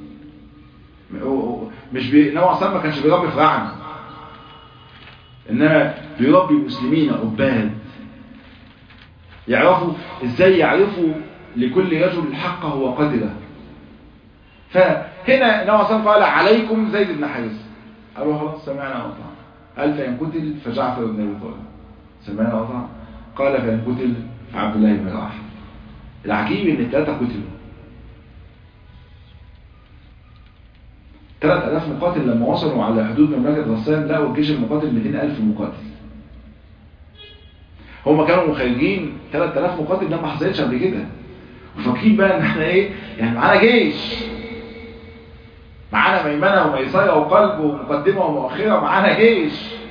مش بي... نوع صلى ما كانش بيربي فراعنة انما بيربي مسلمين عباد يعرفوا ازاي يعرفوا لكل رجل حقه وقدره فهنا نوع صلى قال عليكم زيد بن حارث قالوا خلاص سمعنا وطعنا قال فإن قتل فجعفر بن أبي طالب سمعنا وطعنا قال فإن قتل فعبد الله بن رواحه العجيب ان الثلاثة قتلوا 3000 مقاتل لما وصلوا على حدود مملكة غسان لقوا الجيش المقاتل 200000 مقاتل هم كانوا مخرجين 3000 مقاتل ده ما حصلتش قبل كده وفاكرين بقى ان احنا ايه يعني معانا جيش معانا ميمنة وميسرة وقلب ومقدمة ومؤخرة معانا جيش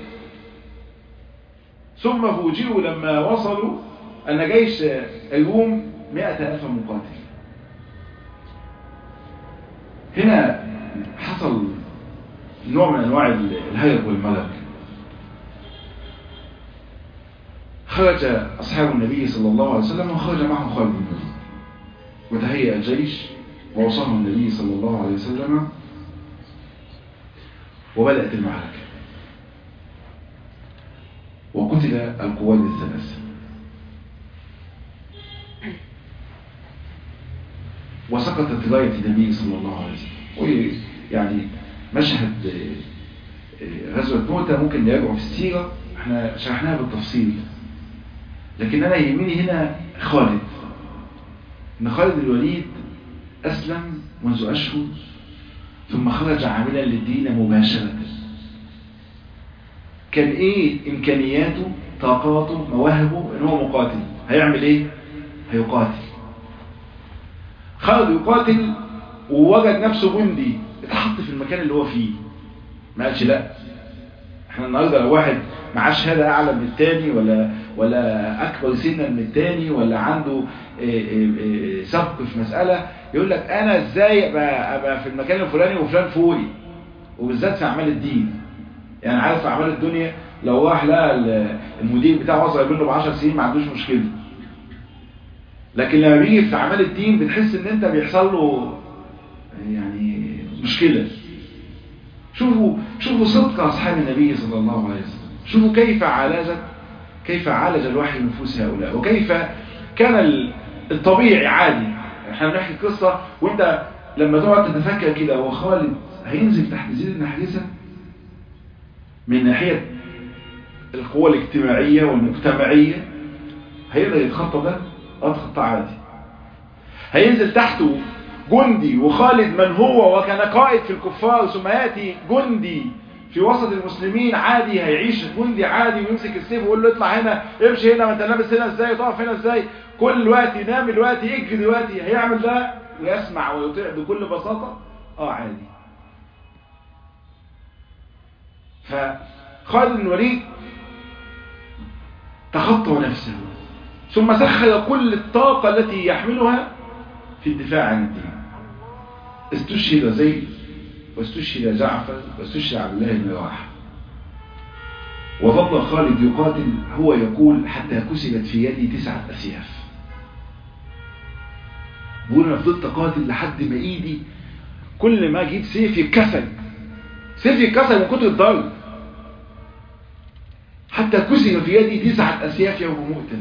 ثم فوجئوا لما وصلوا أن جيش الروم مئة ألف مقاتل هنا حصل نوع من أنواع الهيب والملك خرج أصحاب النبي صلى الله عليه وسلم وخرج معهم خالد بن الوليد وتهيأ الجيش ووصلهم النبي صلى الله عليه وسلم وبدأت المعركة القواد الثلاثة وسقطت راية النبي صلى الله عليه وسلم ويعني مشهد غزوة موتة ممكن نراجعه في السيرة احنا شرحناها بالتفصيل لكن انا يهمني هنا خالد ان خالد الوليد اسلم منذ اشهر ثم خرج عاملا للدين مباشرة كان ايه امكانياته طاقاته مواهبه ان هو مقاتل هيعمل ايه هيقاتل خرج يقاتل ووجد نفسه جندي اتحط في المكان اللي هو فيه ما قالش لا احنا النهارده لو واحد معاه شهاده اعلى من التاني ولا ولا اكبر سنا من التاني ولا عنده سبق في مساله يقول لك انا ازاي ابقى, أبقى في المكان الفلاني وفلان فوقي وبالذات في اعمال الدين يعني عارف في اعمال الدنيا لو راح لقى المدير بتاعه اصغر منه ب 10 سنين ما عندوش مشكله لكن لما بيجي في اعمال الدين بتحس ان انت بيحصل له يعني مشكله شوفوا شوفوا صدق اصحاب النبي صلى الله عليه وسلم شوفوا كيف عالجت كيف عالج الوحي نفوس هؤلاء وكيف كان الطبيعي عادي احنا بنحكي قصة وانت لما تقعد تتفكر كده هو خالد هينزل تحت زيد النحرسة من ناحية القوة الاجتماعية والمجتمعية هيقدر يتخطى ده اه تخطى عادي هينزل تحته جندي وخالد من هو وكان قائد في الكفار ثم يأتي جندي في وسط المسلمين عادي هيعيش جندي عادي ويمسك السيف ويقول له اطلع هنا امشي هنا ما انت لابس هنا ازاي تقف هنا ازاي كل وقت ينام الوقت يجري دلوقتي هيعمل ده ويسمع ويطيع بكل بساطة اه عادي فخالد بن الوليد تخطى نفسه ثم سخر كل الطاقة التي يحملها في الدفاع عن الدين استشهد زيد واستشهد جعفر واستشهد عبد الله بن رواحه وظل خالد يقاتل هو يقول حتى كسرت في يدي تسعة أسياف بقول أنا فضلت أقاتل لحد ما إيدي كل ما أجيب سيف يتكسر سيف يتكسر من كتر الضرب حتى كسر في يدي تسعة أسياف يوم مؤتة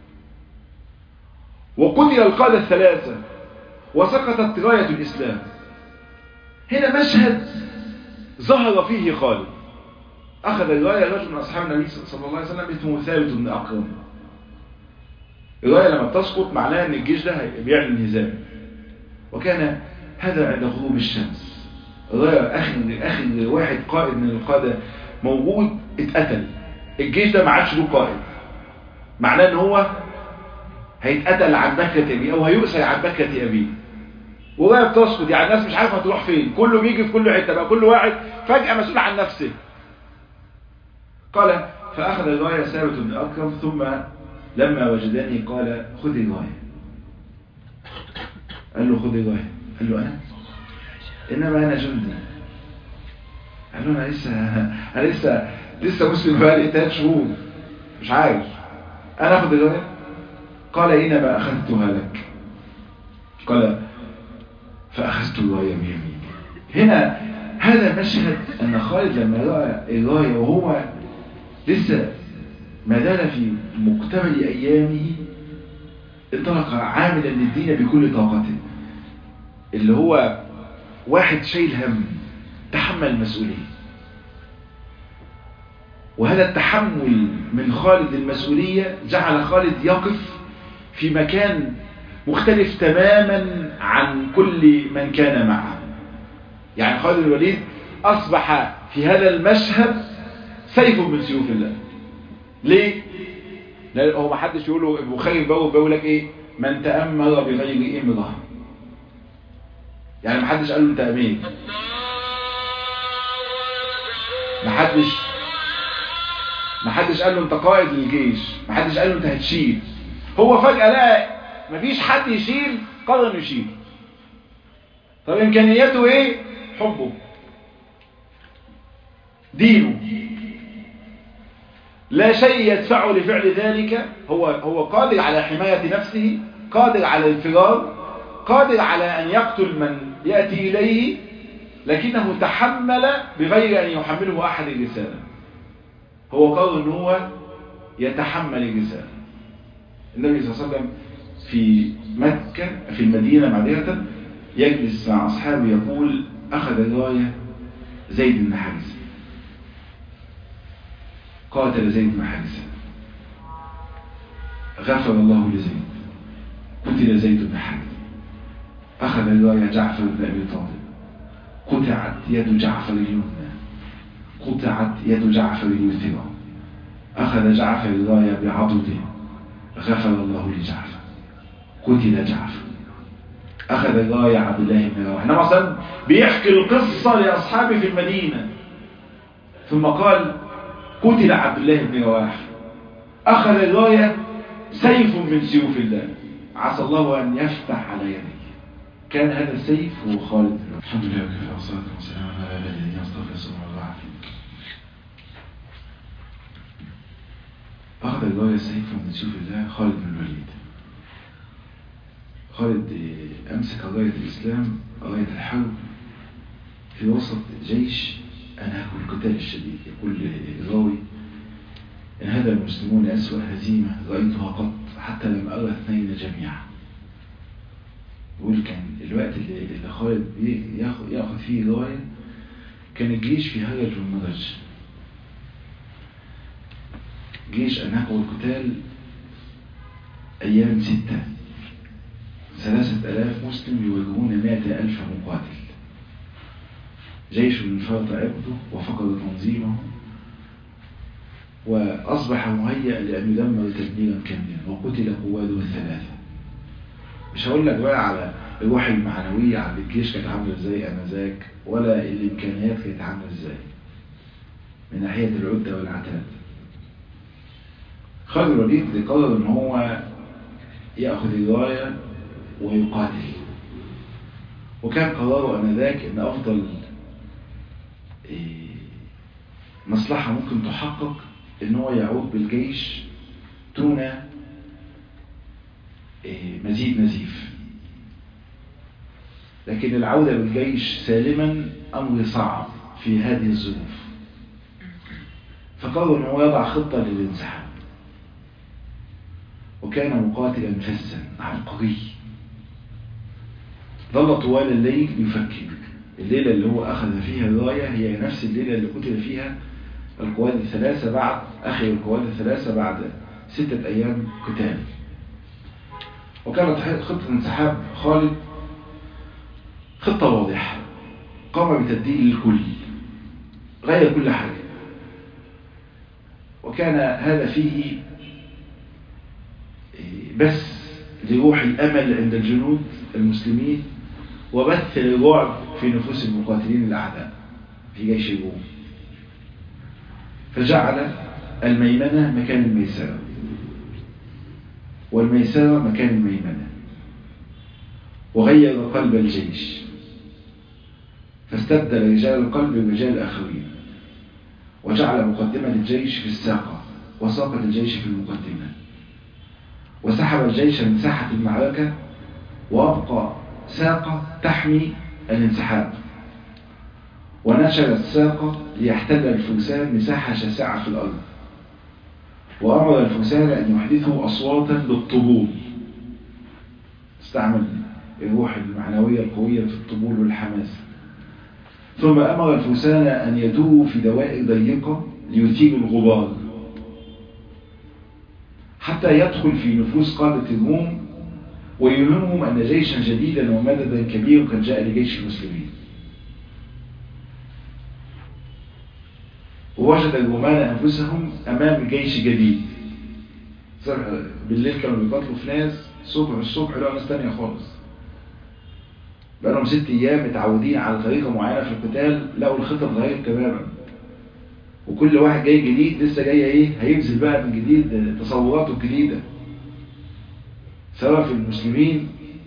وقتل القادة الثلاثة وسقطت راية الإسلام هنا مشهد ظهر فيه خالد أخذ الرواية رجل من أصحاب النبي صلى الله عليه وسلم اسمه ثابت بن أقرم الرواية لما تسقط معناها أن الجيش ده بيعلن هزام وكان هذا عند غروب الشمس الرواية آخر, آخر واحد قائد من القادة موجود اتقتل الجيش ده ما عادش له قائد معناه ان هو هيتقتل عن بكرة أبيه أو هيؤسر عن بكرة أبيه وهي بتسقط يعني الناس مش عارفة تروح فين كله بيجي في كل حتة بقى كل واحد فجأة مسؤول عن نفسه قال فأخذ الراية ثابت بن أكرم ثم لما وجدني قال خذ الراية قال له خذ الراية قال له أنا إنما أنا جندي قال له أنا لسه أنا لسه لسه مسلم بقالي ثلاث شهور مش عارف أنا أخذ الراية قال إنما أخذتها لك قال فأخذت الراية بيميني هنا هذا مشهد أن خالد لما رأى الراية وهو لسه ما زال في مقتبل أيامه انطلق عاملا للدين بكل طاقته اللي هو واحد شايل هم تحمل المسؤولية وهذا التحمل من خالد المسؤولية جعل خالد يقف في مكان مختلف تماما عن كل من كان معه يعني خالد الوليد أصبح في هذا المشهد سيف من سيوف الله ليه؟ لأن هو ما حدش يقول له البخاري بقول بيقول لك ايه من تأمر بغير إمرة يعني ما حدش قال له انت امير ما حدش ما حدش قال له انت قائد للجيش ما حدش قال له انت هتشيل هو فجأة لقى مفيش حد يشيل قرر انه يشيل طب امكانياته ايه حبه دينه لا شيء يدفعه لفعل ذلك هو هو قادر على حماية نفسه قادر على الفرار قادر على أن يقتل من يأتي إليه لكنه تحمل بغير أن يحمله أحد الرسالة هو قرر أن هو يتحمل الرسالة النبي صلى الله عليه وسلم في مكة في المدينة معذرة يجلس مع أصحابه يقول أخذ الراية زيد بن حارثة قاتل زيد بن حارثة غفر الله لزيد قتل زيد بن حارثة أخذ الراية جعفر بن أبي طالب قطعت يد جعفر اليمنى قطعت يد جعفر اليسرى أخذ جعفر الراية بعضده غفر الله لجعفر قتل جعفر أخذ الراية عبد الله بن رواحه إنما أصلا بيحكي القصة لأصحابه في المدينة ثم قال قتل عبد الله بن رواحه أخذ الراية سيف من سيوف الله عسى الله أن يفتح على يديه كان هذا السيف هو خالد الحمد لله وكفى والصلاة والسلام على الذين اصطفى صلى الله عليه أخذ الراية سيف من سيوف الله خالد بن الوليد خالد أمسك راية الإسلام راية الحرب في وسط جيش أنهكه القتال الشديد يقول راوي إن هذا المسلمون أسوأ هزيمة رأيتها قط حتى لم أرى اثنين جميعا يقول كان الوقت اللي, اللي خالد ياخد, ياخد فيه راية كان الجيش في هرج والمرج جيش أنهكه القتال أيام ستة ثلاثة ألاف مسلم يواجهون مائة ألف مقاتل جيش انفرط عبده وفقد تنظيمه وأصبح مهيئا لأن يدمر تدميرا كاملا وقتل قواده الثلاثة مش هقول لك بقى على الروح المعنوية عند الجيش كانت عاملة ازاي انذاك ولا الامكانيات كانت عاملة ازاي من ناحية العدة والعتاد خالد الوليد قرر ان هو يأخذ الراية ويقاتل وكان قراره انذاك ان افضل مصلحة ممكن تحقق ان هو يعود بالجيش دون مزيد نزيف لكن العودة بالجيش سالما أمر صعب في هذه الظروف فقرر أنه يضع خطة للانسحاب وكان مقاتلا فسا عبقري ظل طوال الليل يفكر الليلة اللي هو أخذ فيها الراية هي نفس الليلة اللي قتل فيها القواد الثلاثة بعد أخي القواد الثلاثة بعد ستة أيام قتال وكانت خطة انسحاب خالد خطة واضحة قام بتبديل الكل غير كل حاجة وكان هذا فيه بس لروح الأمل عند الجنود المسلمين وبث الرعب في نفوس المقاتلين الأعداء في جيش الروم فجعل الميمنة مكان الميسرة والميسرة مكان الميمنة وغير قلب الجيش فاستبدل رجال القلب برجال الآخرين وجعل مقدمة الجيش في الساقة وساقة الجيش في المقدمة وسحب الجيش من ساحة المعركة وأبقى ساقة تحمي الانسحاب ونشر الساقة ليحتل الفرسان مساحة شاسعة في الأرض وأمر الفرسان أن يحدثوا أصواتا للطبول استعمل الروح المعنوية القوية في الطبول والحماس ثم أمر الفرسان أن يدوروا في دوائر ضيقة ليثيروا الغبار حتى يدخل في نفوس قادة الروم ويهمهم أن جيشا جديدا ومددا كبيرا قد جاء لجيش المسلمين ووجد الرومان أنفسهم أمام جيش جديد بالليل كانوا بيقاتلوا في ناس صبح الصبح لقوا ناس تانية خالص بقالهم ست أيام متعودين على طريقة معينة في القتال لقوا الخطة اتغيرت تماما وكل واحد جاي جديد لسه جاي ايه هينزل بقى من جديد تصوراته الجديدة سواء في المسلمين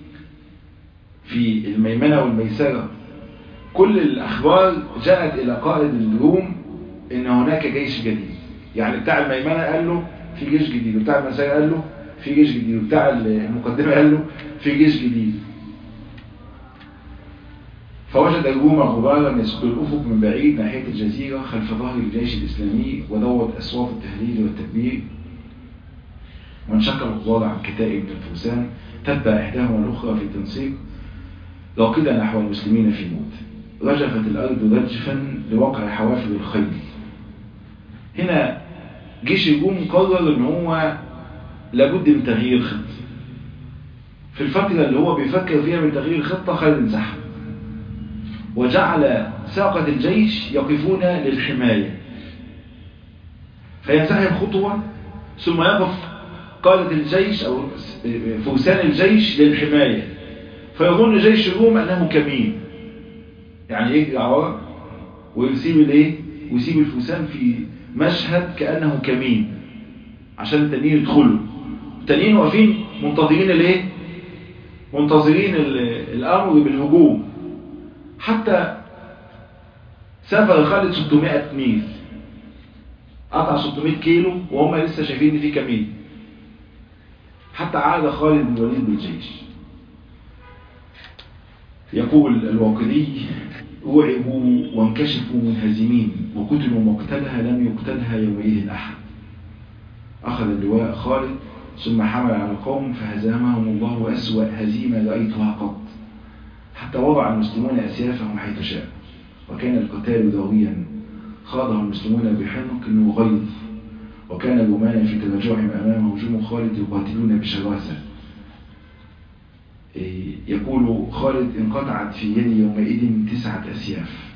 في الميمنة والميسرة كل الأخبار جاءت إلى قائد الروم إن هناك جيش جديد يعني بتاع الميمنة قال له في جيش جديد وبتاع الميسرة قال له في جيش جديد وبتاع المقدمة قال له في جيش جديد فوجد الروم غبارا يسد الأفق من بعيد ناحية الجزيرة خلف ظهر الجيش الإسلامي ودوت أصوات التهليل والتكبير وانشق الغضال عن كتائب من الفرسان تتبع إحداهما الأخرى في التنسيق راقدة نحو المسلمين في موت رجفت الأرض رجفا لوقع حوافر الخيل هنا جيش الجوم قرر ان هو لابد من تغيير خطة في الفترة اللي هو بيفكر فيها من تغيير الخطة خالد انسحب وجعل ساقة الجيش يقفون للحماية فينسحب خطوة ثم يقف قادة الجيش أو فرسان الجيش للحماية فيظن جيش الروم أنه كمين يعني يجري ورا ويسيب الايه ويسيب الفرسان في مشهد كأنه كمين عشان التانيين يدخلوا التانيين واقفين منتظرين الايه منتظرين الامر بالهجوم حتى سافر خالد 600 ميل قطع 600 كيلو وهم لسه شايفين ان في كمين حتى عاد خالد بن الوليد بالجيش يقول الواقدي وعبوا وانكشفوا منهزمين وقتلوا مقتلها لم يقتلها يومئذ أحد أخذ اللواء خالد ثم حمل على القوم فهزمهم الله أسوأ هزيمة رأيتها قط حتى وضع المسلمون أسيافهم حيث شاء وكان القتال ضويا خاضه المسلمون بحنق وغيظ وكان الرومان في تراجعهم أمام هجوم خالد يقاتلون بشراسة يقول خالد انقطعت في يدي يومئذ تسعة أسياف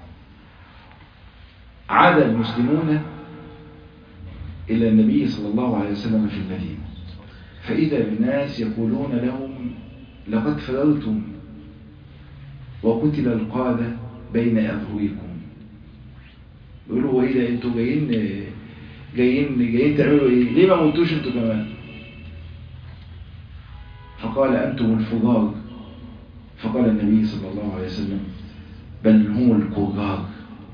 عاد المسلمون إلى النبي صلى الله عليه وسلم في المدينة فإذا بالناس يقولون لهم لقد فررتم وقتل القادة بين أظهركم يقولوا هو إيه ده أنتوا جايين جايين جايين تعملوا إيه ليه ما موتوش أنتوا كمان فقال أنتم الفضار فقال النبي صلى الله عليه وسلم بل هم الكرار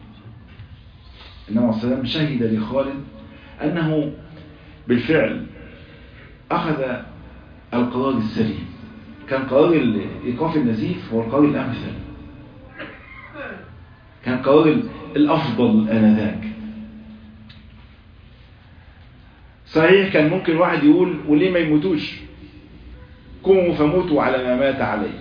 النبي صلى الله عليه وسلم شهد لخالد أنه بالفعل أخذ القرار السليم كان قرار إيقاف النزيف هو القرار الأمثل كان قرار الأفضل آنذاك صحيح كان ممكن واحد يقول وليه ما يموتوش قوموا فموتوا على ما مات عليه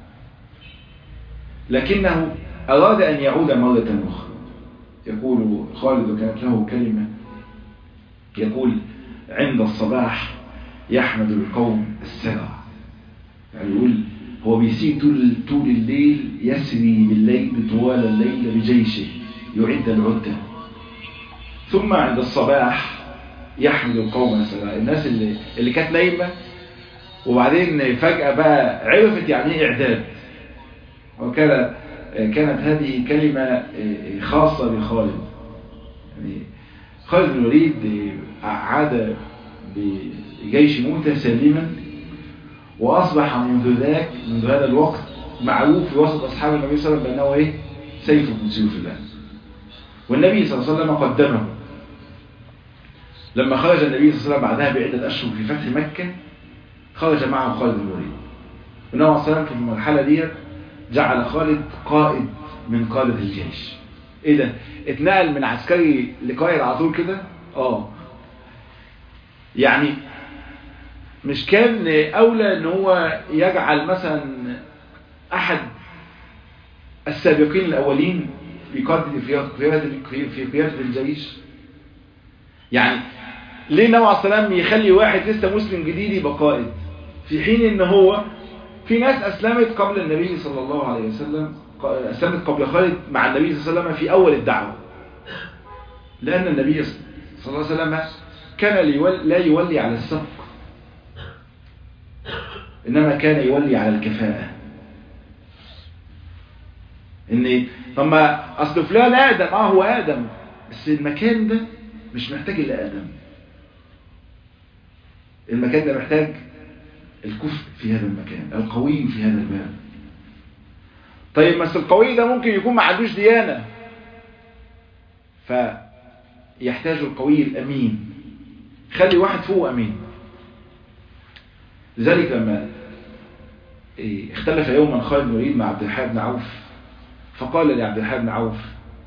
لكنه أراد أن يعود مرة أخرى يقول خالد وكانت له كلمة يقول عند الصباح يحمد القوم السرع يعني يقول هو بيسير طول, طول الليل يسري بالليل طوال الليل بجيشه يعد العدة ثم عند الصباح يحمد القوم السرع الناس اللي, اللي كانت نايمة وبعدين فجأة بقى عرفت يعني ايه اعداد وكان كانت هذه كلمة خاصة بخالد يعني خالد بن الوليد عاد بجيش موتى سليما وأصبح منذ ذاك منذ هذا الوقت معروف في وسط أصحاب النبي صلى الله عليه وسلم بأنه إيه سيف من سيوف الله والنبي صلى الله عليه وسلم قدمه لما خرج النبي صلى الله عليه وسلم بعدها بعدة أشهر في فتح مكة خرج معه خالد بن الوليد والنبي صلى الله عليه وسلم في المرحلة ديت جعل خالد قائد من قادة الجيش ايه ده اتنقل من عسكري لقائد على طول كده اه يعني مش كان اولى ان هو يجعل مثلا احد السابقين الاولين في قادة في في قيادة الجيش يعني ليه النبي عليه السلام يخلي واحد لسه مسلم جديد يبقى قائد في حين ان هو في ناس اسلمت قبل النبي صلى الله عليه وسلم اسلمت قبل خالد مع النبي صلى الله عليه وسلم في اول الدعوة لان النبي صلى الله عليه وسلم كان لا يولي على السبق انما كان يولي على الكفاءة ان طب ما اصل فلان ادم اه هو ادم بس المكان ده مش محتاج الا ادم المكان ده محتاج الكفء في هذا المكان القوي في هذا الباب طيب بس القوي ده ممكن يكون ما عندوش ديانة فيحتاج القوي الأمين خلي واحد فوق أمين لذلك لما اختلف يوما خالد بن الوليد مع عبد الحاب بن عوف فقال لعبد الحاب بن عوف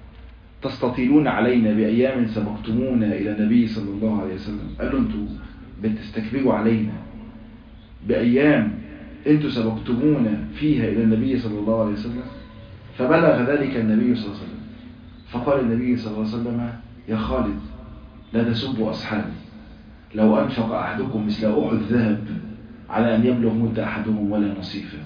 تستطيلون علينا بأيام سبقتمونا إلى النبي صلى الله عليه وسلم قال له انتوا بتستكبروا علينا بأيام انتوا سبقتمونا فيها إلى النبي صلى الله عليه وسلم فبلغ ذلك النبي صلى الله عليه وسلم فقال النبي صلى الله عليه وسلم يا خالد لا تسبوا أصحابي لو أنفق أحدكم مثل أحد ذهب على أن يبلغ مد أحدهم ولا نصيفه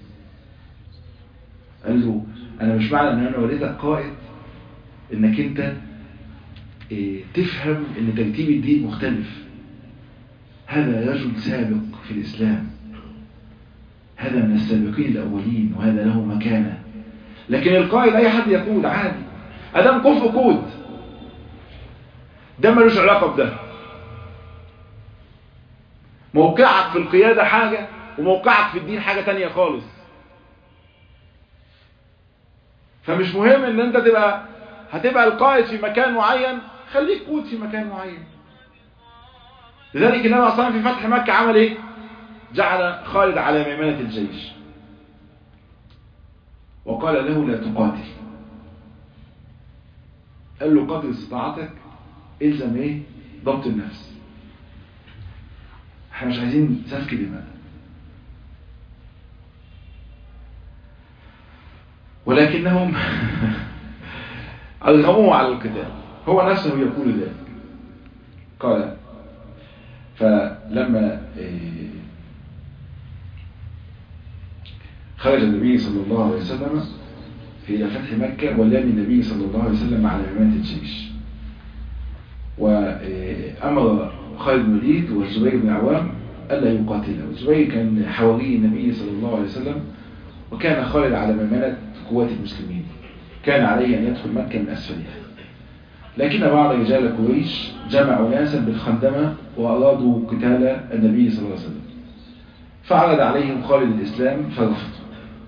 قال له أنا مش معنى أن أنا وليتك قائد أنك أنت إيه تفهم أن ترتيب الدين مختلف هذا رجل سابق في الإسلام هذا من السابقين الأولين وهذا له مكانة لكن القائد أي حد يقول عادي أدام كف كود ده ملوش علاقة بده موقعك في القيادة حاجة وموقعك في الدين حاجة تانية خالص فمش مهم ان انت تبقى هتبقى القائد في مكان معين خليك قود في مكان معين لذلك النبي اصلا في فتح مكة عمل ايه جعل خالد على ميمنة الجيش وقال له لا تقاتل قال له قدر استطاعتك الزم ايه ضبط النفس احنا مش عايزين سفك دماء ولكنهم ألغموه على القتال هو نفسه يقول ذلك قال فلما خرج النبي صلى الله عليه وسلم في إلى فتح مكة ولاني النبي صلى الله عليه وسلم على إمامة الجيش وأمر خالد بن الوليد والزبير بن عوام ألا يقاتله الزبير كان حواري النبي صلى الله عليه وسلم وكان خالد على ميمنة قوات المسلمين كان عليه أن يدخل مكة من أسفلها لكن بعض رجال قريش جمعوا ناسا بالخندمة وأرادوا قتال النبي صلى الله عليه وسلم فعرض عليهم خالد الإسلام فرفضوا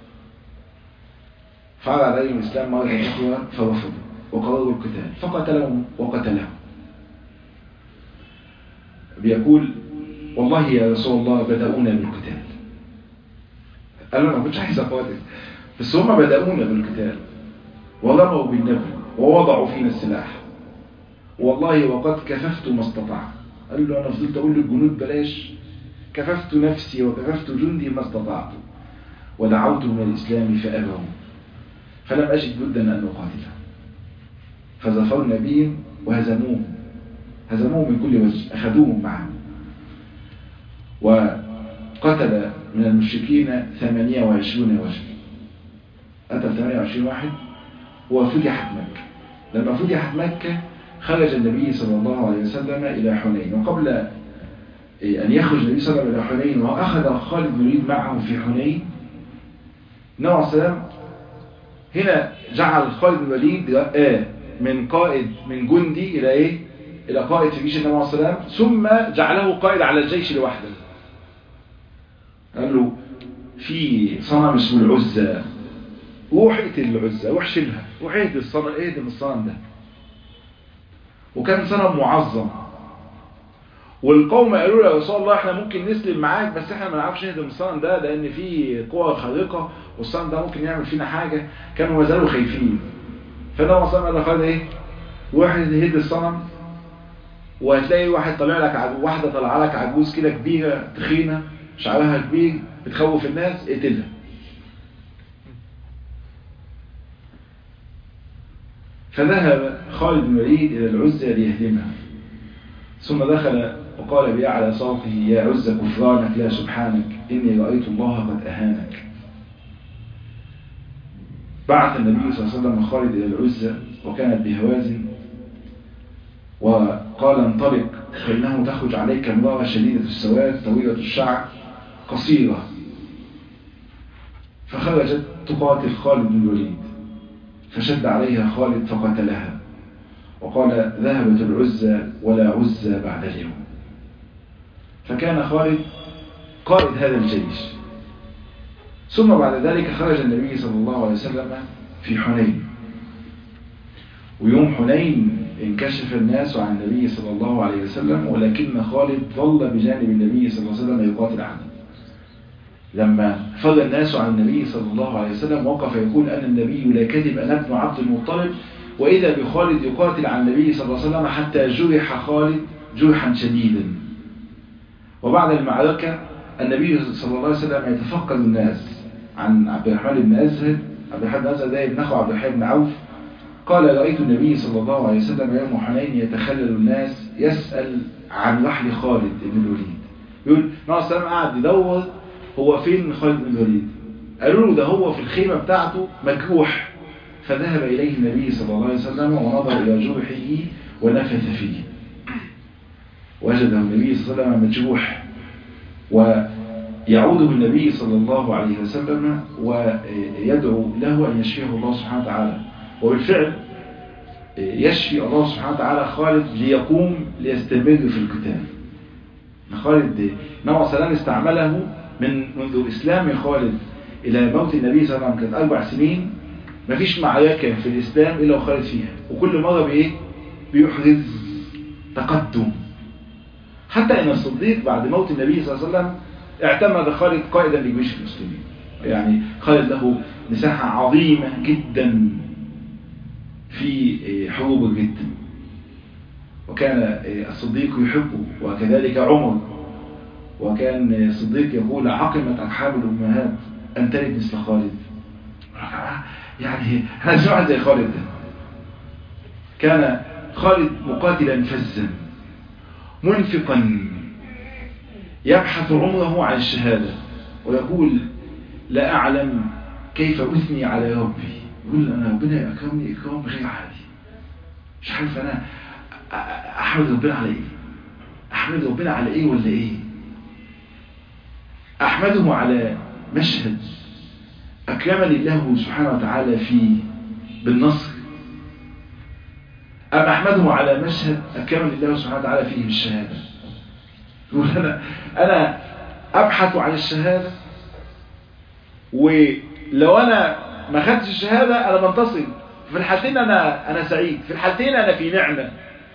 فعرض عليهم الإسلام مرة أخرى فرفضوا وقرروا القتال فقتلهم وقتلهم بيقول والله يا رسول الله بدأونا بالقتال قال له انا ما كنتش عايز اقاتل بس هم بدأونا بالقتال ورموا بالنبل ووضعوا فينا السلاح والله وقد كففت ما استطعت قال له انا فضلت اقول للجنود بلاش كففت نفسي وكففت جندي ما استطعت ودعوت من الاسلام فابوا فلم اجد بدا ان اقاتلهم فظفرنا بهم وهزموهم هزموهم من كل وجه اخذوهم معهم وقتل من المشركين 28 وجه قتل 28 واحد وفتحت مكة لما فتحت مكة خرج النبي صلى الله عليه وسلم إلى حنين وقبل أن يخرج النبي صلى الله عليه وسلم إلى حنين وأخذ خالد بن الوليد معه في حنين نوع السلام هنا جعل خالد بن الوليد رآه من قائد من جندي إلى إيه؟ إلى قائد في جيش النبي عليه السلام ثم جعله قائد على الجيش لوحده قال له في صنم اسمه العزة روح اقتل العزة روح شيلها روح اهدم الصنم اهدم الصنم ده وكان صنم معظم والقوم قالوا له يا رسول الله احنا ممكن نسلم معاك بس احنا ما نعرفش نهدم الصنم ده لان في قوة خارقة والصنم ده ممكن يعمل فينا حاجة كانوا ما زالوا خايفين فده الصنم قال له خالد ايه واحد هد الصنم وهتلاقي واحد طالع لك عجوز واحدة طالعه لك عجوز كده كبيرة تخينة شعرها كبير بتخوف الناس اقتلها فذهب خالد بن الوليد إلى العزة ليهدمها ثم دخل وقال بأعلى صوته يا عزة كفرانك لا سبحانك إني رأيت الله قد أهانك بعث النبي صلى الله عليه وسلم خالد إلى العزة وكانت بهوازن وقال انطلق فإنه تخرج عليك امرأة شديدة السواد طويلة الشعر قصيرة فخرجت تقاتل خالد بن الوليد فشد عليها خالد فقتلها وقال ذهبت العزة ولا عزة بعد اليوم فكان خالد قائد هذا الجيش ثم بعد ذلك خرج النبي صلى الله عليه وسلم في حنين ويوم حنين انكشف الناس عن النبي صلى الله عليه وسلم ولكن خالد ظل بجانب النبي صلى الله عليه وسلم يقاتل عنه لما فضل الناس عن النبي صلى الله عليه وسلم وقف يقول أنا النبي لا كذب أنا ابن عبد المطلب وإذا بخالد يقاتل عن النبي صلى الله عليه وسلم حتى جرح خالد جرحا شديدا وبعد المعركة النبي صلى الله عليه وسلم يتفقد الناس عن عبد الرحمن بن أزهد عبد الرحمن بن أزهد ده ابن أخو عبد الرحمن بن عوف قال رأيت النبي صلى الله عليه وسلم يوم حنين يتخلل الناس يسأل عن رحل خالد بن الوليد يقول النبي صلى الله عليه وسلم قاعد يدور هو فين خالد بن الوليد قالوا له ده هو في الخيمة بتاعته مجروح فذهب إليه النبي صلى الله عليه وسلم ونظر إلى جرحه ونفث فيه وجده النبي صلى الله عليه وسلم مجروح ويعوده النبي صلى الله عليه وسلم ويدعو له أن يشفيه الله سبحانه وتعالى وبالفعل يشفي الله سبحانه وتعالى خالد ليقوم ليستمر في القتال خالد النبي صلى الله عليه وسلم استعمله من منذ إسلام خالد إلى موت النبي صلى الله عليه وسلم كانت أربع سنين مفيش معركة في الإسلام إلا وخالد فيها وكل مرة بإيه؟ بيحرز تقدم حتى ان الصديق بعد موت النبي صلى الله عليه وسلم اعتمد خالد قائدا لجيوش المسلمين يعني خالد له مساحة عظيمة جدا في حروب الجد وكان الصديق يحبه وكذلك عمر وكان الصديق يقول عقمت أرحام الأمهات أن تلد مثل خالد يعني هذا شو واحد زي خالد ده كان خالد مقاتلا فزا منفقا يبحث عمره عن الشهادة ويقول لا أعلم كيف أثني على ربي يقول أنا ربنا أكرمني إكرام غير عادي مش عارف أنا أحمد ربنا على إيه أحمد ربنا على إيه ولا إيه أحمده على مشهد أكرمني الله سبحانه وتعالى فيه بالنصر أم أحمده على مشهد أكرمني الله سبحانه وتعالى فيه بالشهادة يقول أنا, أنا أبحث عن الشهادة ولو أنا ما خدتش الشهادة أنا منتصر في الحالتين أنا, أنا سعيد في الحالتين أنا في نعمة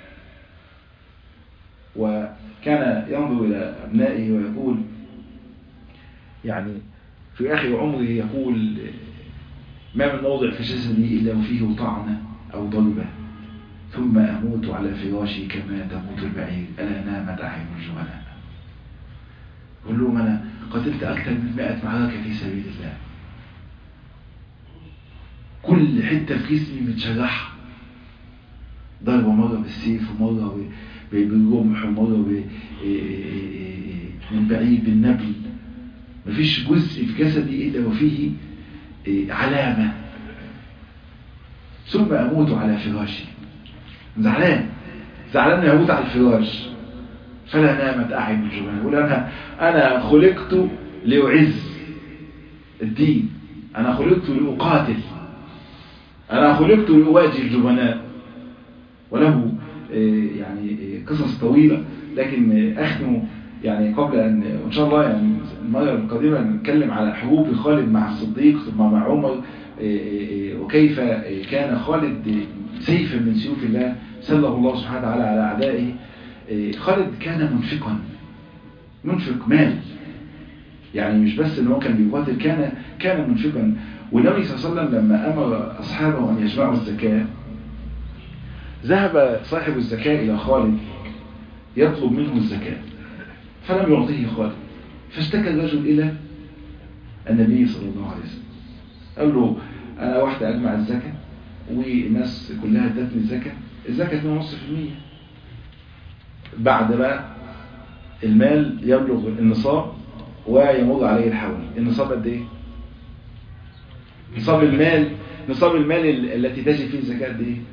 وكان ينظر إلى أبنائه ويقول يعني في آخر عمره يقول ما من موضع في جسدي إلا وفيه طعنة أو ضربة ثم أموت على فراشي كما تموت البعير ألا نامت أعين الجبناء قل لهم أنا قتلت أكثر من مئة معركة في سبيل الله كل حتة في جسمي متشرحة ضربة مرة بالسيف ومرة بالرمح ومرة من بعيد بالنبل مفيش جزء في جسدي إلا وفيه علامة ثم أموت على فراشي زعلان زعلان يموت على الفراش فلا نامت أعين الجبناء يقول أنا أنا خلقت لأعز الدين أنا خلقت لأقاتل أنا خلقت لأواجه الجبناء وله يعني قصص طويلة لكن أختم يعني قبل أن إن شاء الله يعني المرة القادمة نتكلم على حروب خالد مع الصديق ثم مع عمر وكيف كان خالد سيفا من سيوف الله سله الله سبحانه وتعالى على أعدائه خالد كان منفقا منفق مال يعني مش بس ان هو كان بيقاتل كان كان منفقا والنبي صلى الله عليه وسلم لما امر اصحابه ان يجمعوا الزكاه ذهب صاحب الزكاه الى خالد يطلب منه الزكاه فلم يعطيه خالد فاشتكى الرجل الى النبي صلى الله عليه وسلم قال له انا واحده اجمع الزكاه والناس كلها ادتني الزكاه الزكاه 2.5% بعد بقى المال يبلغ النصاب ويمر عليه الحول النصاب قد ايه نصاب المال نصاب المال التي تجب فيه الزكاة قد ايه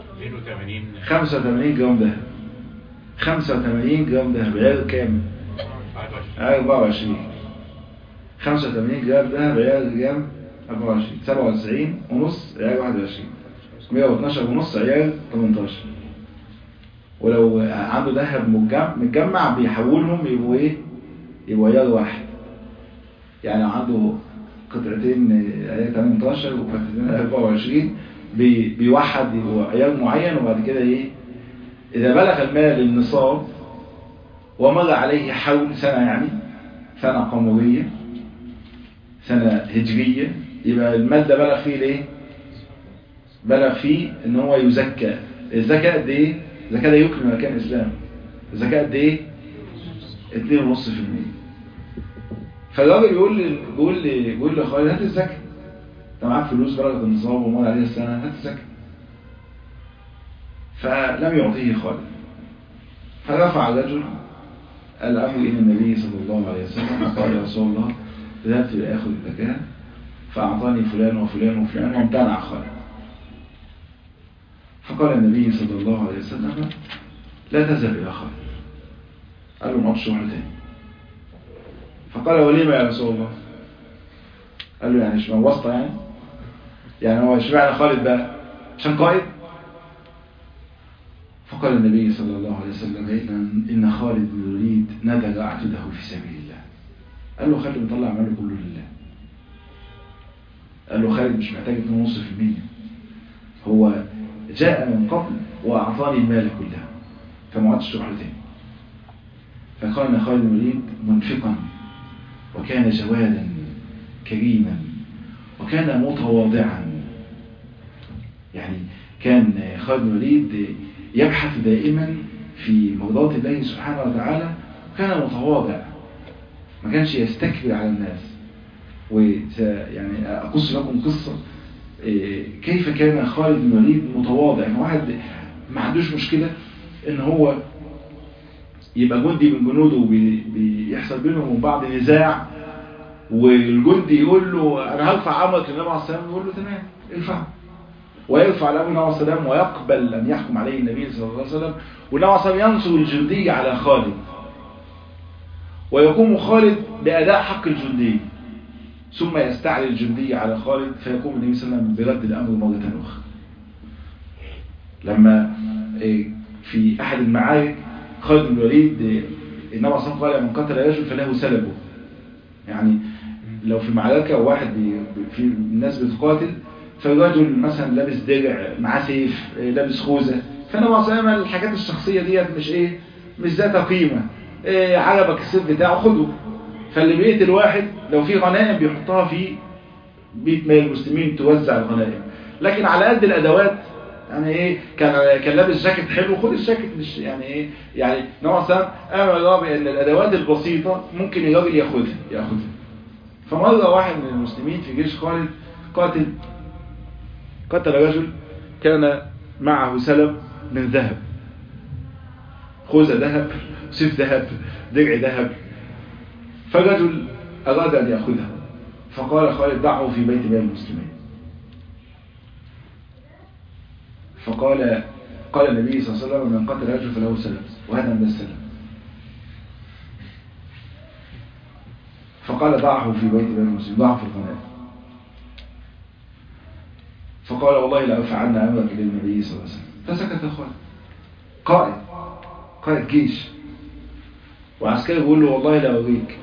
85 جرام ذهب 85 جرام ذهب عيار كام عيار 24 85 جرام ذهب عيار كام 24 97 ونص عيار 21 112 ونص عيار 18 ولو عنده ذهب متجمع بيحولهم يبقوا ايه يبقوا عيار واحد يعني عنده قطعتين عيار 18 وقطعتين 24 بي بيوحد يبقوا عيار معين وبعد كده ايه اذا بلغ المال النصاب ومر عليه حول سنة يعني سنة قمرية سنة هجرية يبقى المال ده بلغ فيه ليه بلغ فيه ان هو يزكى الزكاة قد ايه الزكاة ده يكمل مكان الإسلام الزكاة قد إيه 2.5% فالراجل بيقول لي بيقول لي بيقول لي خالد هات الزكاه انت معاك فلوس بلغت النصاب ومال عليها السنه هات الزكاه فلم يعطيه خالد فرفع الرجل الامر الى النبي صلى الله عليه وسلم وقال يا رسول الله ذهبت لاخذ الزكاه فاعطاني فلان وفلان وفلان وامتنع خالد فقال النبي صلى الله عليه وسلم لا تذهب الى خالد قال له نقعد شهر تاني فقال وليما يا رسول الله قال له يعني اشمعنى واسطه يعني يعني هو اشمعنى خالد بقى عشان قائد فقال النبي صلى الله عليه وسلم إن, إن خالد بن الوليد نذر عتده في سبيل الله قال له خالد بيطلع ماله كله لله قال له خالد مش محتاج 2.5% هو جاء من قبل وأعطاني المال كله فما عادش تروح له تاني فكان خالد بن الوليد منفقا وكان جوادا كريما وكان متواضعا يعني كان خالد بن الوليد يبحث دائما في مرضات الله سبحانه وتعالى كان متواضع ما كانش يستكبر على الناس ويعني أقص لكم قصة كيف كان خالد بن الوليد متواضع واحد ما عندوش مشكلة ان هو يبقى جندي من جنوده بيحصل بينهم وبين بعض نزاع والجندي يقول له انا هرفع امرك للنبي عليه الصلاه والسلام يقول له تمام ارفعه ويرفع الامر النبي عليه السلام ويقبل ان يحكم عليه النبي صلى الله عليه وسلم والنبي عليه السلام ينصر الجندي على خالد ويقوم خالد باداء حق الجندي ثم يستعلي الجندي على خالد فيقوم النبي صلى الله عليه وسلم برد الامر مره اخرى لما في احد المعارك خالد بن الوليد النبي صلى الله عليه وسلم قال من قتل رجل فله سلبه يعني لو في معركة واحد في الناس بتقاتل فالرجل مثلا لابس درع معاه سيف لابس خوذة فانا معصيما الحاجات الشخصية ديت مش ايه مش ذات قيمة إيه عجبك السيف بتاعه خده فاللي بيقتل واحد لو في غنائم بيحطها في بيت مال المسلمين توزع الغنائم لكن على قد الادوات يعني ايه كان كان لابس جاكيت حلو خد الجاكيت مش يعني ايه يعني نوع سام امر بان الادوات البسيطه ممكن الراجل ياخدها ياخدها فمره واحد من المسلمين في جيش خالد قاتل قتل رجل كان معه سلب من ذهب خوذه ذهب سيف ذهب درع ذهب فالرجل اراد ان ياخذها فقال خالد دعه في بيت مال المسلمين فقال قال النبي صلى الله عليه وسلم من قتل رجل فله سلم وهذا من السلم فقال ضعه في بيت بني المسلمين ضعه في الغنائم فقال والله لا أفعلن أمرك للنبي صلى الله عليه وسلم فسكت خالد قائد قائد جيش وعسكري بيقول له والله لا أريك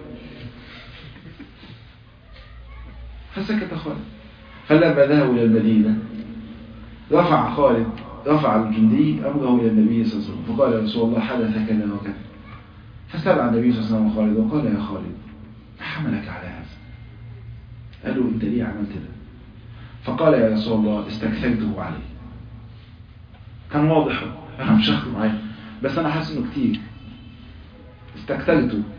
فسكت خالد فلما ذهبوا إلى المدينة رفع خالد رفع الجندي أمره إلى النبي صلى الله عليه وسلم فقال يا رسول الله حدث كذا وكذا فاستبع النبي صلى الله عليه وسلم خالد وقال يا خالد ما حملك على هذا قالوا انت ليه عملت ده فقال يا رسول الله استكثرته عليه كان واضح انا مش هاخده معايا بس انا حاسس انه كتير استكثرته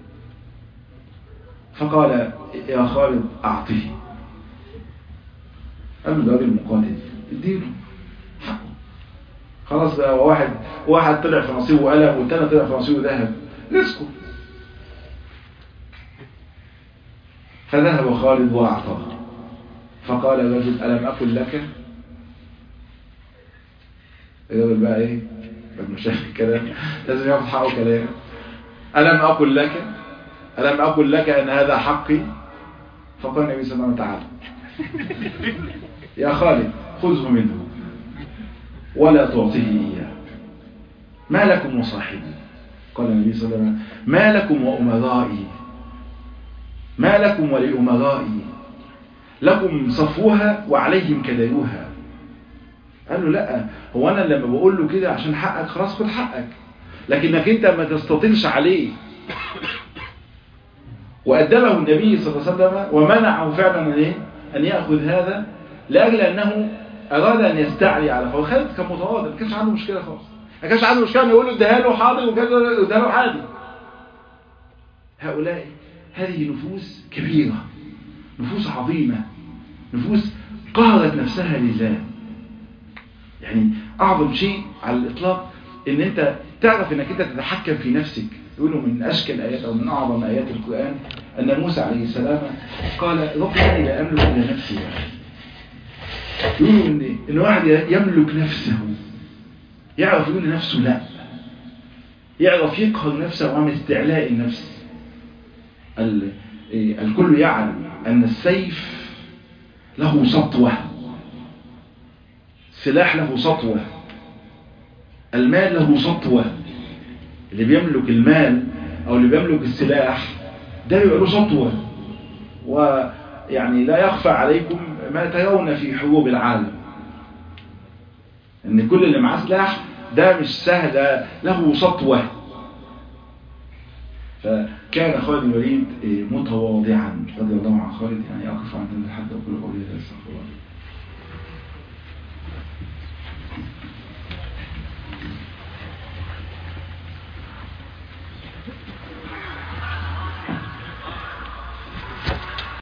فقال يا خالد اعطيه قال له ده راجل مقاتل اديله حقه خلاص بقى واحد واحد طلع في نصيبه قلم والتاني طلع في نصيبه ذهب رزقه فذهب خالد واعطاه فقال الرجل الم اقل لك الراجل بقى ايه بعد ما شاف الكلام لازم ياخد حقه كلام الم اقل لك الم اقل لك ان هذا حقي فقال النبي صلى الله عليه وسلم تعالى يا خالد خذه منه ولا تعطيه إياه ما لكم وصاحبي قال النبي صلى الله عليه وسلم ما لكم وأمرائي ما لكم ولأمرائي لكم صفوها وعليهم كدايوها قال له لا هو أنا لما بقول له كده عشان حقك خلاص خد حقك لكنك انت ما تستطيلش عليه وأدبه النبي صلى الله عليه وسلم ومنعه فعلا ايه أن يأخذ هذا لأجل أنه أراد أن يستعلي على خالد خالد كان متواضع ما كانش عنده مشكلة خالص ما كانش عنده مشكلة أن يقول له اديها له حاضر وكان اديها له عادي هؤلاء هذه نفوس كبيرة نفوس عظيمة نفوس قهرت نفسها لله يعني أعظم شيء على الإطلاق إن أنت تعرف إنك أنت تتحكم في نفسك يقولوا من أشكل الآيات أو من أعظم آيات القرآن أن موسى عليه السلام قال رب إني لا أملك إلا نفسي واحد يقولوا إن إن واحد يملك نفسه يعرف يقول لنفسه لا يعرف يقهر نفسه وعن استعلاء النفس الكل يعلم أن السيف له سطوة سلاح له سطوة المال له سطوة اللي بيملك المال أو اللي بيملك السلاح ده يبقى له سطوة ويعني لا يخفى عليكم ما ترون في حروب العالم ان كل اللي معاه سلاح ده مش سهل له سطوة فكان خالد الوليد متواضعا رضي الله عن خالد يعني أقف عند الحد وكل قولي لا استغفر الله